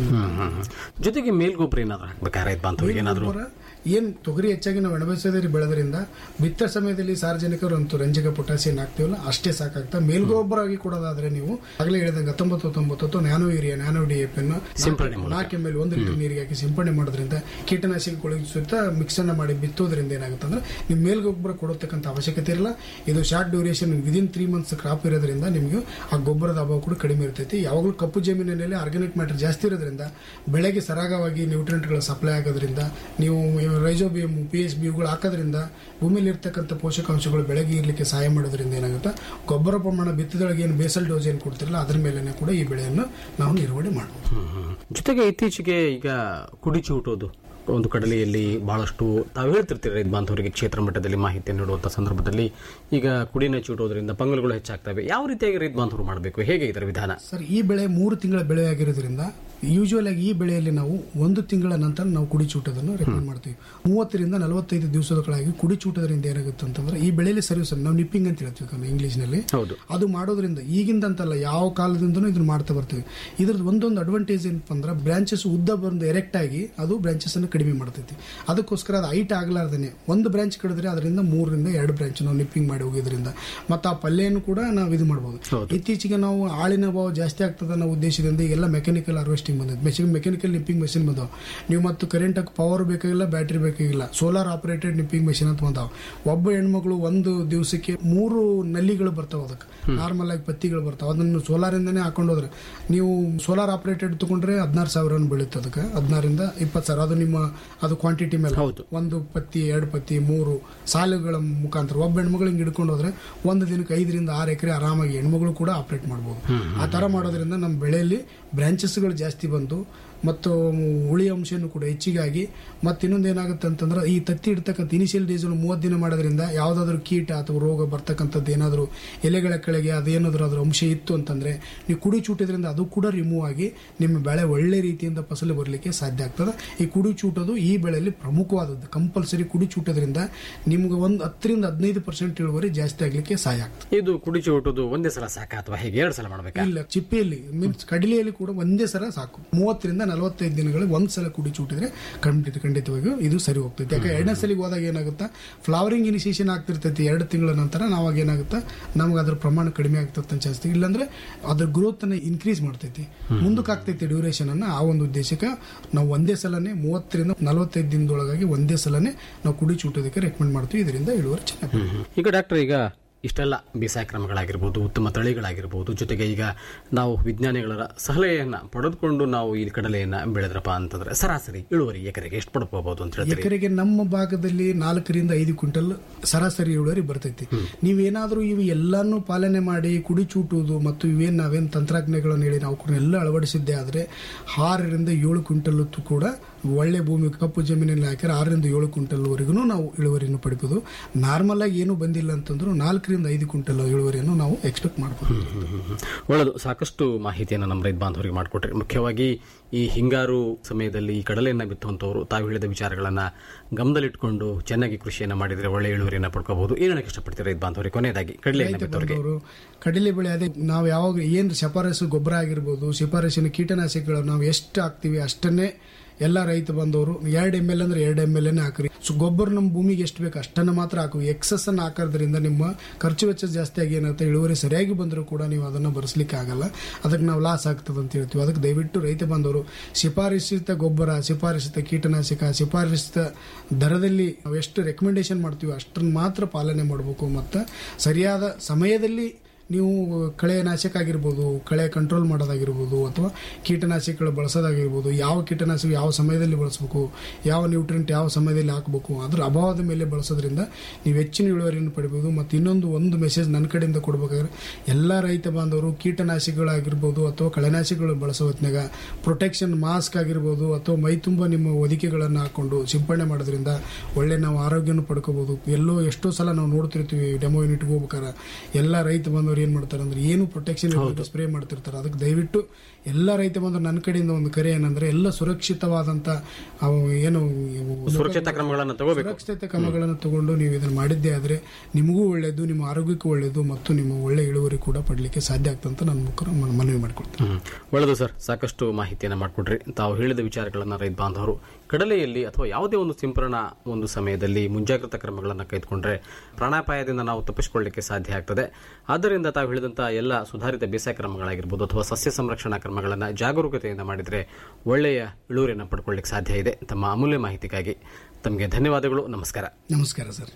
S10: ಜೊತೆಗೆ ಮೇಲ್ಗೊಬ್ಬರ ಏನಾದ್ರು ಹಾಕ್ಬೇಕಾ ರೈತ ಬಾಂಧವರಿಗೆ ಏನಾದ್ರು
S11: ಗೊಬ್ಬರ ಏನ್ ತೊಗರಿ ಹೆಚ್ಚಾಗಿ ನಾವು ಎಣಬಸದಲ್ಲಿ ಬೆಳೆದ್ರಿಂದ ಬಿತ್ತ ಸಮಯದಲ್ಲಿ ಸಾರ್ವಜನಿಕರು ಅಂತೂ ರಂಜಕ ಪೊಟ್ಯಾಸಿಯನ್ ಹಾಕ್ತೀವಲ್ಲ ಅಷ್ಟೇ ಸಾಕಾಗ್ತದೆ ಮೇಲ್ಗೊಬ್ಬರ ಆಗಿ ಕೊಡೋದಾದ್ರೆ ನೀವು ಆಗಲೇ ಹೇಳಿದಂಗೆ ಹತ್ತೊಂಬತ್ತು ತೊಂಬತ್ತು nano urea nano D F ಅನ್ನು
S10: ಸಿಂಪಡಣೆ ಮೂಲಕ.
S11: ನಾಲ್ಕು ಎಮ್ ಎಲ್ ಒಂದು ಲೀಟರ್ ನೀರಿಗೆ ಹಾಕಿ ಸಿಂಪಡಣೆ ಮಾಡೋದ್ರಿಂದ ಕೀಟನಾಶಕಗಳಿಗೆ ಸುತ್ತ ಮಿಕ್ಸ್ ಅನ್ನ ಮಾಡಿ ಬಿತ್ತೋದ್ರಿಂದ ಏನಾಗುತ್ತೆ ಅಂದ್ರೆ ನೀವು ಮೇಲ್ಗೊಬ್ಬರ ಕೊಡತಕ್ಕಂಥ ಅವಶ್ಯಕತೆ ಇರಲ್ಲ ಇದು short duration within three months crop ಇರೋದ್ರಿಂದ ನಿಮಗೆ ಆ ಗೊಬ್ಬರದ ಅಭಾವ ಕೂಡ ಕಡಿಮೆ ಇರ್ತೈತಿ ಯಾವಾಗಲೂ ಕಪ್ಪು ಜಮೀನಿನಲ್ಲಿ ಆರ್ಗ್ಯಾನಿಕ್ ಮ್ಯಾಟರ್ ಜಾಸ್ತಿ ಇರೋದ್ರಿಂದ ಬೆಳೆಗೆ ಸರಾಗವಾಗಿ ನ್ಯೂಟ್ರೆಂಟ್ಗಳ ಸಪ್ಲೈ ಆಗೋದ್ರಿಂದ ನೀವು ರೈಜೋಬಿಯಮ್ ಪಿ ಎಸ್ ಬಿಗಳು ಹಾಕೋದ್ರಿಂದ ಭೂಮಿಯಲ್ಲಿ ಇರ್ತಕ್ಕಂಥ ಪೋಷಕಾಂಶಗಳು ಬೆಳೆಗೆ ಇರಲಿಕ್ಕೆ ಸಹಾಯ ಮಾಡೋದ್ರಿಂದ ಏನಾಗುತ್ತೆ ಗೊಬ್ಬರ ಪ್ರಮಾಣ ಬಿತ್ತದೊಳಗೆ ಏನು ಬೇಸಲ್ ಡೋಸ್ ಏನು ಕೊಡ್ತಿರಲ್ಲ ಅದ್ರ ಮೇಲೆನೆ ಕೂಡ ಈ ಬೆಳೆಯನ್ನು ನಾವು ನಿರ್ವಹಣೆ ಮಾಡಬಹುದು
S10: ಜೊತೆಗೆ ಇತ್ತೀಚೆಗೆ ಈಗ ಕುಡಿ ಚೂಟೋದು ಒಂದು ಕಡಲೆಯಲ್ಲಿ ಬಹಳಷ್ಟು ತಾವು ಹೇಳ್ತಿರ್ತೀರಿ ರೈತ ಬಾಂಧವರಿಗೆ ಕ್ಷೇತ್ರ ಮಟ್ಟದಲ್ಲಿ ಮಾಹಿತಿ ನೀಡುವಂಥ ಸಂದರ್ಭದಲ್ಲಿ ಈಗ ಕುಡಿನ ಚೂಟೋದ್ರಿಂದ ಪಂಗಲ್ಗಳು ಹೆಚ್ಚಾಗ್ತವೆ ಯಾವ ರೀತಿಯಾಗಿ ರೈತ ಬಾಂಧವರು ಮಾಡಬೇಕು ಹೇಗೆ ಇದರ ವಿಧಾನ
S11: ಸರ್ ಈ ಬೆಳೆ ಮೂರು ತಿಂಗಳ ಬೆಳೆ ಆಗಿರೋದ್ರಿಂದ ಯೂಶುವಲ್ ಆಗಿ ಈ ಬೆಳೆಯಲ್ಲಿ ನಾವು ಒಂದು ತಿಂಗಳ ನಂತರ ನಾವು ಕುಡಿ ಚೂಟೋದನ್ನು ರೆಕಮೆಂಡ್ ಮಾಡ್ತೀವಿ ಮೂವತ್ತರಿಂದ ನಲವತ್ತೈದು ದಿವಸಗಳಾಗಿ ಕುಡಿ ಚೂಟೋದ್ರಿಂದ ಏನಾಗುತ್ತೆ ಅಂತಂದ್ರೆ ಈ ಬೆಳೆಯಲ್ಲಿ ಸರ್ವಿಸ್ ನಾವು ನಿಪ್ಪಿಂಗ್ ಅಂತ ಹೇಳ್ತೀವಿ ಇಂಗ್ಲಿಷ್ ನಲ್ಲಿ
S10: ಹೌದು
S11: ಅದು ಮಾಡೋದ್ರಿಂದ ಈಗಿಂದಂತಲ್ಲ ಯಾವ ಕಾಲದಿಂದನೂ ಇದನ್ನ ಮಾಡ್ತಾ ಬರ್ತೀವಿ ಇದ್ರದ್ದು ಒಂದೊಂದು ಅಡ್ವಾಂಟೇಜ್ ಏನಪ್ಪ ಅಂದ್ರೆ ಬ್ರಾಂಚಸ್ ಉದ್ದ ಬಂದು ಎರೆಕ್ಟ್ ಆಗಿ ಅದು ಬ್ರಾಂಚಸ್ ಅನ್ನು ಕಡಿಮೆ ಮಾಡ್ತೈತಿ ಅದಕ್ಕೋಸ್ಕರ ಅದು ಹೈಟ್ ಆಗ್ಲಾರ್ದೇನೆ ಒಂದು ಬ್ರಾಂಚ್ ಕಡಿದ್ರೆ ಅದರಿಂದ ಮೂರರಿಂದ ಎರಡು ಬ್ರಾಂಚ್ ನಾವು ನಿಪ್ಪಿಂಗ್ ಮಾಡಿ ಹೋಗೋದ್ರಿಂದ ಮತ್ತೆ ಆ ಪಲ್ಯನು ಕೂಡ ನಾವು ಇದು ಮಾಡಬಹುದು ಇತ್ತೀಚೆಗೆ ನಾವು ಆಳಿನ ಭಾವ ಜಾಸ್ತಿ ಆಗ್ತದೆ ಅನ್ನೋ ಉದ್ದೇಶದಿಂದ ಈಗೆಲ್ಲ ಮೆಕ್ಯಾನಿಕಲ್ ಹಾರ್ವೆಸ್ಟಿಂಗ್ ಬಂದಿದೆ ಮೆಷಿನ್ ಮೆಕ್ಯಾನಿಕಲ್ ನಿಪ್ಪಿಂಗ್ ಮೆಷಿನ್ ಬಂದಾವ ನೀವು ಮತ್ತು ಕರೆಂಟ್ ಪವರ್ ಬೇಕಾಗಿಲ್ಲ ಬ್ಯಾಟ್ರಿ ಬೇಕಾಗಿಲ್ಲ ಸೋಲಾರ್ ಆಪರೇಟೆಡ್ ನಿಪ್ಪಿಂಗ್ ಮೆಷಿನ್ ಅಂತ ಬಂದಾವ ಒಬ್ಬ ಹೆಣ್ಮಗಳು ಒಂದು ದಿವಸಕ್ಕೆ ಮೂರು ನಲ್ಲಿಗಳು ಬರ್ತಾವ ಅದಕ್ಕೆ ನಾರ್ಮಲ್ ಆಗಿ ಪತ್ತಿಗಳು ಬರ್ತಾವ ಅದನ್ನು ಸೋಲಾರ್ ಇಂದಾನೆ ಹಾಕೊಂಡು ಹೋದ್ರೆ ನೀವು ಸೋಲಾರ್ ಆಪರೇಟೆಡ್ ತಗೊಂಡ್ರೆ ಹದಿನಾರು ಸಾವಿರ ಬೀಳುತ್ತೆ ಅದಕ್ಕೆ ಹದಿನಾರಿಂದ ಇಪ್ಪತ್ತು ಸಾವಿರ ಅದು ನಿಮ್ಮ ಅದು ಕ್ವಾಂಟಿಟಿ ಮೇಲೆ ಒಂದು ಪತ್ತಿ ಎರಡು ಪತ್ತಿ ಮೂರು ಸಾಲುಗಳ ಮುಖಾಂತರ ಒಬ್ಬ ಹೆಣ್ಮಗಳು ಹಿಂಗೆ ಹಿಡ್ಕೊಂಡು ಹೋದ್ರೆ ಒಂದು ದಿನಕ್ಕೆ ಐದರಿಂದ ಆರು ಎಕರೆ ಆರಾಮಾಗಿ ಹೆಣ್ಮಗಳು ಕೂಡ ಆಪರೇಟ್ ಮಾಡ್ಬೋದು ಆ ತರ ಮಾಡೋದ್ರಿಂದ ನಮ್ಮ ಬೆಳೆಯಲ್ಲಿ ಬ್ರಾಂಚಸ್ಗಳು ಜಾಸ್ತಿ ಬಂದು ಮತ್ತು ಹುಳಿ ಅಂಶನೂ ಕೂಡ ಹೆಚ್ಚಿಗಾಗಿ ಮತ್ತೆ ಇನ್ನೊಂದು ಏನಾಗುತ್ತೆ ಅಂತಂದ್ರೆ ಈ ತತ್ತಿ ಇಡ್ತಕ್ಕಂಥ ಇನಿಷಿಯಲ್ ಡೇಸ್ ಮೂವತ್ತು ದಿನ ಮಾಡೋದ್ರಿಂದ ಯಾವುದಾದ್ರೂ ಕೀಟ ಅಥವಾ ರೋಗ ಬರ್ತಕ್ಕಂಥದ್ದು ಏನಾದರೂ ಎಲೆಗಳ ಕೆಳಗೆ ಅದೇನಾದ್ರೂ ಅದ್ರ ಅಂಶ ಇತ್ತು ಅಂತಂದ್ರೆ ನೀವು ಕುಡಿ ಚೂಟಿದ್ರಿಂದ ಅದು ಕೂಡ ರಿಮೂವ್ ಆಗಿ ನಿಮ್ಮ ಬೆಳೆ ಒಳ್ಳೆ ರೀತಿಯಿಂದ ಫಸಲು ಬರಲಿಕ್ಕೆ ಸಾಧ್ಯ ಆಗ್ತದೆ ಈ ಕುಡಿ ಚೂಟೋದು ಈ ಬೆಳೆಯಲ್ಲಿ ಪ್ರಮುಖವಾದದ್ದು ಕಂಪಲ್ಸರಿ ಕುಡಿ ಚೂಟೋದ್ರಿಂದ ನಿಮ್ಗೆ ಒಂದು ಹತ್ತರಿಂದ ಹದಿನೈದು ಪರ್ಸೆಂಟ್ ಇಳುವರಿ ಜಾಸ್ತಿ ಆಗ್ಲಿಕ್ಕೆ ಸಹಾಯ ಆಗ್ತದೆ
S10: ಇದು ಕುಡಿ ಚೂಟೋದು ಒಂದೇ ಸಲ ಸಾಕ ಅಥವಾ ಹೇಗೆ ಎರಡು ಸಲ ಮಾಡ್ಬೇಕಾ
S11: ಇಲ್ಲ ಚಿಪ್ಪೆಯಲ್ಲಿ ಮೀನ್ಸ್ ಕಡಲೆಯಲ್ಲಿ ಕೂಡ ಒಂದೇ ಸಲ ಸಾಕು ಮೂವತ್ತರಿಂದ ನಲವತ್ತೈದು ದಿನಗಳು ಒಂದ್ ಸಲ ಕುಡಿ ಚೂಟಿದ್ರೆ ಖಂಡಿತ ಖಂಡಿತವಾಗಿಯೂ ಇದು ಸರಿ ಹೋಗ್ತೈತಿ ಯಾಕೆ ಎರಡನೇ ಸಲಿಗೆ ಹೋದಾಗ ಏನಾಗುತ್ತಾ ಫ್ಲವರಿಂಗ್ ಇನಿಷಿಯೇಷನ್ ಆಗ್ತಿರ್ತೈತಿ ಎರಡು ತಿಂಗಳ ನಂತರ ನಾವಾಗ ಏನಾಗುತ್ತಾ ನಮ್ಗೆ ಅದ್ರ ಪ್ರಮಾಣ ಕಡಿಮೆ ಆಗ್ತದೆ ಜಾಸ್ತಿ ಇಲ್ಲಾಂದ್ರೆ ಅದ್ರ ಗ್ರೋತ್ ಅನ್ನ ಇನ್ಕ್ರೀಸ್ ಮಾಡ್ತೈತಿ ಮುಂದಕ್ಕೆ ಆಗ್ತೈತಿ ಡ್ಯೂರೇಷನ್ ಅನ್ನ ಆ ಒಂದು ಉದ್ದೇಶಕ್ಕೆ ನಾವು ಒಂದೇ ಸಲನೇ ಮೂವತ್ತರಿಂದ ನಲವತ್ತೈದು ದಿನದೊಳಗಾಗಿ ಒಂದೇ ಸಲನೇ ನಾವು ಕುಡಿ ಚೂಟೋದಕ್ಕೆ ರೆಕಮೆಂಡ್ ಮಾಡ್ತೀವಿ ಇದರಿಂದ ಇಳುವರಿ ಚೆನ್ನಾಗಿ
S10: ಈಗ ಡಾಕ್ಟರ್ ಈಗ ಇಷ್ಟೆಲ್ಲ ಬೇಸಾಯ ಕ್ರಮಗಳಾಗಿರ್ಬೋದು ಉತ್ತಮ ತಳಿಗಳಾಗಿರ್ಬೋದು ಜೊತೆಗೆ ಈಗ ನಾವು ವಿಜ್ಞಾನಿಗಳ ಸಲಹೆಯನ್ನ ಪಡೆದುಕೊಂಡು ನಾವು ಈ ಕಡಲೆಯನ್ನ ಬೆಳೆದ್ರಪ್ಪ ಅಂತಂದ್ರೆ ಸರಾಸರಿ ಇಳುವರಿ ಎಕರೆಗೆ ಎಷ್ಟು ಪಡ್ಕೋಬಹುದು ಅಂತ ಹೇಳ್ತೀರಿ
S11: ಎಕರೆಗೆ ನಮ್ಮ ಭಾಗದಲ್ಲಿ ನಾಲ್ಕರಿಂದ ಐದು ಕ್ವಿಂಟಲ್ ಸರಾಸರಿ ಇಳುವರಿ ಬರ್ತೈತಿ ನೀವೇನಾದ್ರೂ ಇವು ಎಲ್ಲಾನು ಪಾಲನೆ ಮಾಡಿ ಕುಡಿ ಚೂಟುವುದು ಮತ್ತು ಇವೇನ್ ನಾವೇನ್ ತಂತ್ರಜ್ಞಗಳನ್ನು ಹೇಳಿ ನಾವು ಕೂಡ ಎಲ್ಲ ಅಳವಡಿಸಿದ್ದೆ ಆದ್ರೆ ಆರರಿಂದ ಏಳು ಕ್ವಿಂಟಲ್ ಕೂಡ ಒಳ್ಳೆ ಭೂಮಿ ಕಪ್ಪು ಜಮೀನಲ್ಲಿ ಹಾಕಿದ್ರೆ ಆರರಿಂದ ಏಳು ಕ್ವಿಂಟಲ್ ವರೆಗೂ ನಾವು ಇಳುವರಿಯನ್ನು ಪಡಿಬೋದು ನಾರ್ಮಲ್ ಆಗಿ ಏನು ಬಂದಿಲ್ಲ ಅಂತಂದ್ರೂ ನಾಲ್ಕರಿಂದ ಐದು ಕ್ವಿಂಟಲ್ ಇಳುವರಿಯನ್ನು ನಾವು ಎಕ್ಸ್ಪೆಕ್ಟ್ ಮಾಡಬಹುದು
S10: ಒಳ್ಳೆದು ಸಾಕಷ್ಟು ಮಾಹಿತಿಯನ್ನು ನಮ್ಮ ರೈತ ಬಾಂಧವರಿಗೆ ಮಾಡಿಕೊಟ್ರಿ ಮುಖ್ಯವಾಗಿ ಈ ಹಿಂಗಾರು ಸಮಯದಲ್ಲಿ ಈ ಕಡಲೆಯನ್ನ ಬಿತ್ತುವಂತವರು ತಾವು ಹೇಳಿದ ವಿಚಾರಗಳನ್ನ ಗಮನದಲ್ಲಿಟ್ಕೊಂಡು ಚೆನ್ನಾಗಿ ಕೃಷಿಯನ್ನ ಮಾಡಿದ್ರೆ ಒಳ್ಳೆ ಇಳುವರಿಯನ್ನ ಪಡ್ಕೋಬಹುದು ಏನು ಹೇಳಕ್ಕೆ ಇಷ್ಟಪಡ್ತೀರಿ ರೈತ ಬಾಂಧವರಿಗೆ ಕೊನೆಯದಾಗಿ ಕಡಲೆಯನ್ನ ಬಿತ್ತವರಿಗೆ
S11: ಅವರು ಕಡಲೆ ಬೆಳೆ ಅದೇ ನಾವು ಯಾವಾಗ ಏನ್ ಶಿಫಾರಸು ಗೊಬ್ಬರ ಆಗಿರ್ಬೋದು ಶಿಫಾರಸಿನ ಕೀಟನಾಶಕಗಳು ನಾವು ಎಷ್ಟು ಹಾಕ್ತಿವಿ ಅಷ್ಟನ್ನೇ ಎಲ್ಲ ರೈತ ಬಂದವರು ಎರಡು ಎಮ್ ಎಲ್ ಅಂದ್ರೆ ಎರಡು ಎಮ್ ಎಲ್ ಹಾಕ್ರಿ ಸೊ ಗೊಬ್ಬರ ನಮ್ಮ ಭೂಮಿಗೆ ಎಷ್ಟು ಬೇಕು ಅಷ್ಟನ್ನ ಮಾತ್ರ ಹಾಕು ಎಕ್ಸಸ್ ಅನ್ನ ಹಾಕೋದ್ರಿಂದ ನಿಮ್ಮ ಖರ್ಚು ವೆಚ್ಚ ಜಾಸ್ತಿ ಆಗಿ ಏನಾಗುತ್ತೆ ಇಳುವರಿ ಸರಿಯಾಗಿ ಬಂದರೂ ಕೂಡ ನೀವು ಅದನ್ನ ಬರೆಸ್ಲಿಕ್ಕೆ ಆಗಲ್ಲ ಅದಕ್ಕೆ ನಾವು ಲಾಸ್ ಆಗ್ತದೆ ಅಂತ ಹೇಳ್ತೀವಿ ಅದಕ್ಕೆ ದಯವಿಟ್ಟು ರೈತ ಬಂದವರು ಶಿಫಾರಸಿತ ಗೊಬ್ಬರ ಶಿಫಾರಸಿತ ಕೀಟನಾಶಕ ಶಿಫಾರಸಿತ ದರದಲ್ಲಿ ನಾವು ಎಷ್ಟು ರೆಕಮೆಂಡೇಶನ್ ಮಾಡ್ತೀವಿ ಅಷ್ಟನ್ನು ಮಾತ್ರ ಪಾಲನೆ ಮಾಡಬೇಕು ಮತ್ತು ಸರಿಯಾದ ಸಮಯದಲ್ಲಿ ನೀವು ಕಳೆ ನಾಶಕ ಆಗಿರ್ಬೋದು ಕಳೆ ಕಂಟ್ರೋಲ್ ಮಾಡೋದಾಗಿರ್ಬೋದು ಅಥವಾ ಕೀಟನಾಶಕಗಳು ಬಳಸೋದಾಗಿರ್ಬೋದು ಯಾವ ಕೀಟನಾಶಕ ಯಾವ ಸಮಯದಲ್ಲಿ ಬಳಸಬೇಕು ಯಾವ ನ್ಯೂಟ್ರೆಂಟ್ ಯಾವ ಸಮಯದಲ್ಲಿ ಹಾಕಬೇಕು ಅದರ ಅಭಾವದ ಮೇಲೆ ಬಳಸೋದ್ರಿಂದ ನೀವು ಹೆಚ್ಚಿನ ಇಳುವರಿಯನ್ನು ಪಡಿಬೋದು ಮತ್ತು ಇನ್ನೊಂದು ಒಂದು ಮೆಸೇಜ್ ನನ್ನ ಕಡೆಯಿಂದ ಕೊಡ್ಬೇಕಾದ್ರೆ ಎಲ್ಲ ರೈತ ಬಾಂಧವರು ಕೀಟನಾಶಕಗಳಾಗಿರ್ಬೋದು ಅಥವಾ ಕಳೆನಾಶಕಗಳು ಬಳಸೋ ಹೊತ್ನಾಗ ಪ್ರೊಟೆಕ್ಷನ್ ಮಾಸ್ಕ್ ಆಗಿರ್ಬೋದು ಅಥವಾ ಮೈ ತುಂಬ ನಿಮ್ಮ ಹೊದಿಕೆಗಳನ್ನು ಹಾಕೊಂಡು ಸಿಂಪಡಣೆ ಮಾಡೋದ್ರಿಂದ ಒಳ್ಳೆ ನಾವು ಆರೋಗ್ಯನ ಪಡ್ಕೋಬಹುದು ಎಲ್ಲೋ ಎಷ್ಟೋ ಸಲ ನಾವು ನೋಡ್ತಿರ್ತೀವಿ ಡೆಮೋ ಯೂನಿಟ್ಗೆ ಹೋಗ್ಬೇಕಾರೆ ಎಲ್ಲ ರೈತ ಬಂದವರು ಏನ್ ಮಾಡ್ತಾರೆ ಅಂದ್ರೆ ಏನು ಪ್ರೊಟೆಕ್ಷನ್ ಸ್ಪ್ರೇ ಮಾಡ್ತಿರ್ತಾರೆ ಅದಕ್ಕೆ ದಯವಿಟ್ಟು ಎಲ್ಲ ರೈತ ಬಂದರು ನನ್ನ ಕಡೆಯಿಂದ ಒಂದು ಕರೆ ಏನಂದ್ರೆ ಎಲ್ಲ ಸುರಕ್ಷಿತವಾದಂತ ಅವು ಏನು ಇವು
S10: ಸುರಕ್ಷತಾ ಕ್ರಮಗಳನ್ನು ತಗೋಬೇಕು
S11: ಸುರಕ್ಷತೆ ಕ್ರಮಗಳನ್ನು ತಗೊಂಡು ನೀವು ಇದನ್ನ ಮಾಡಿದ್ದೇ ಆದ್ರೆ ನಿಮಗೂ ಒಳ್ಳೆಯದು ನಿಮ್ಮ ಆರೋಗ್ಯಕ್ಕೂ ಒಳ್ಳೆಯದು ಮತ್ತು ನಿಮ್ಮ ಒಳ್ಳೆ ಇಳುವರಿ ಕೂಡ ಪಡಲಿಕ್ಕೆ ಸಾಧ್ಯ ಆಗ್ತಂತ ನನ್ನ ಮುಖ ಮನವಿ ಮಾಡ್ಕೊಳ್ತೀನಿ
S10: ಹ್ಮ್. ಒಳ್ಳೆದು ಸರ್ ಸಾಕಷ್ಟು ಮಾಹಿತಿಯನ್ನು ಮಾಡಿಕೊಟ್ರಿ ತಾವು ಹೇಳಿದ ವಿಚಾರಗಳನ್ನು ರೈತ ಬಾಂಧವರು ಕಡಲೆಯಲ್ಲಿ ಅಥವಾ ಯಾವುದೇ ಒಂದು ಸಿಂಪರಣಾ ಒಂದು ಸಮಯದಲ್ಲಿ ಮುಂಜಾಗ್ರತಾ ಕ್ರಮಗಳನ್ನು ಕೈಗೊಂಡ್ರೆ ಪ್ರಾಣಾಪಾಯದಿಂದ ನಾವು ತಪ್ಪಿಸಿಕೊಳ್ಳಲಿಕ್ಕೆ ಸಾಧ್ಯ ಆಗ್ತದೆ ಆದ್ದರಿಂದ ತಾವು ಹೇಳಿದಂತಹ ಎಲ್ಲ ಸುಧಾರಿತ ಬೇಸಾಯ ಕ್ರಮಗಳಾಗಿರ್ಬೋದು ಅಥವಾ ಸಸ್ಯ ಸಂರಕ್ಷಣಾ ಕ್ರಮಗಳನ್ನು ಜಾಗರೂಕತೆಯಿಂದ ಮಾಡಿದರೆ ಒಳ್ಳೆಯ ಇಳುವರಿಯನ್ನು ಪಡ್ಕೊಳ್ಳಿಕ್ಕೆ ಸಾಧ್ಯ ಇದೆ ತಮ್ಮ ಅಮೂಲ್ಯ ಮಾಹಿತಿಗಾಗಿ ತಮಗೆ ಧನ್ಯವಾದಗಳು ನಮಸ್ಕಾರ
S11: ನಮಸ್ಕಾರ ಸರ್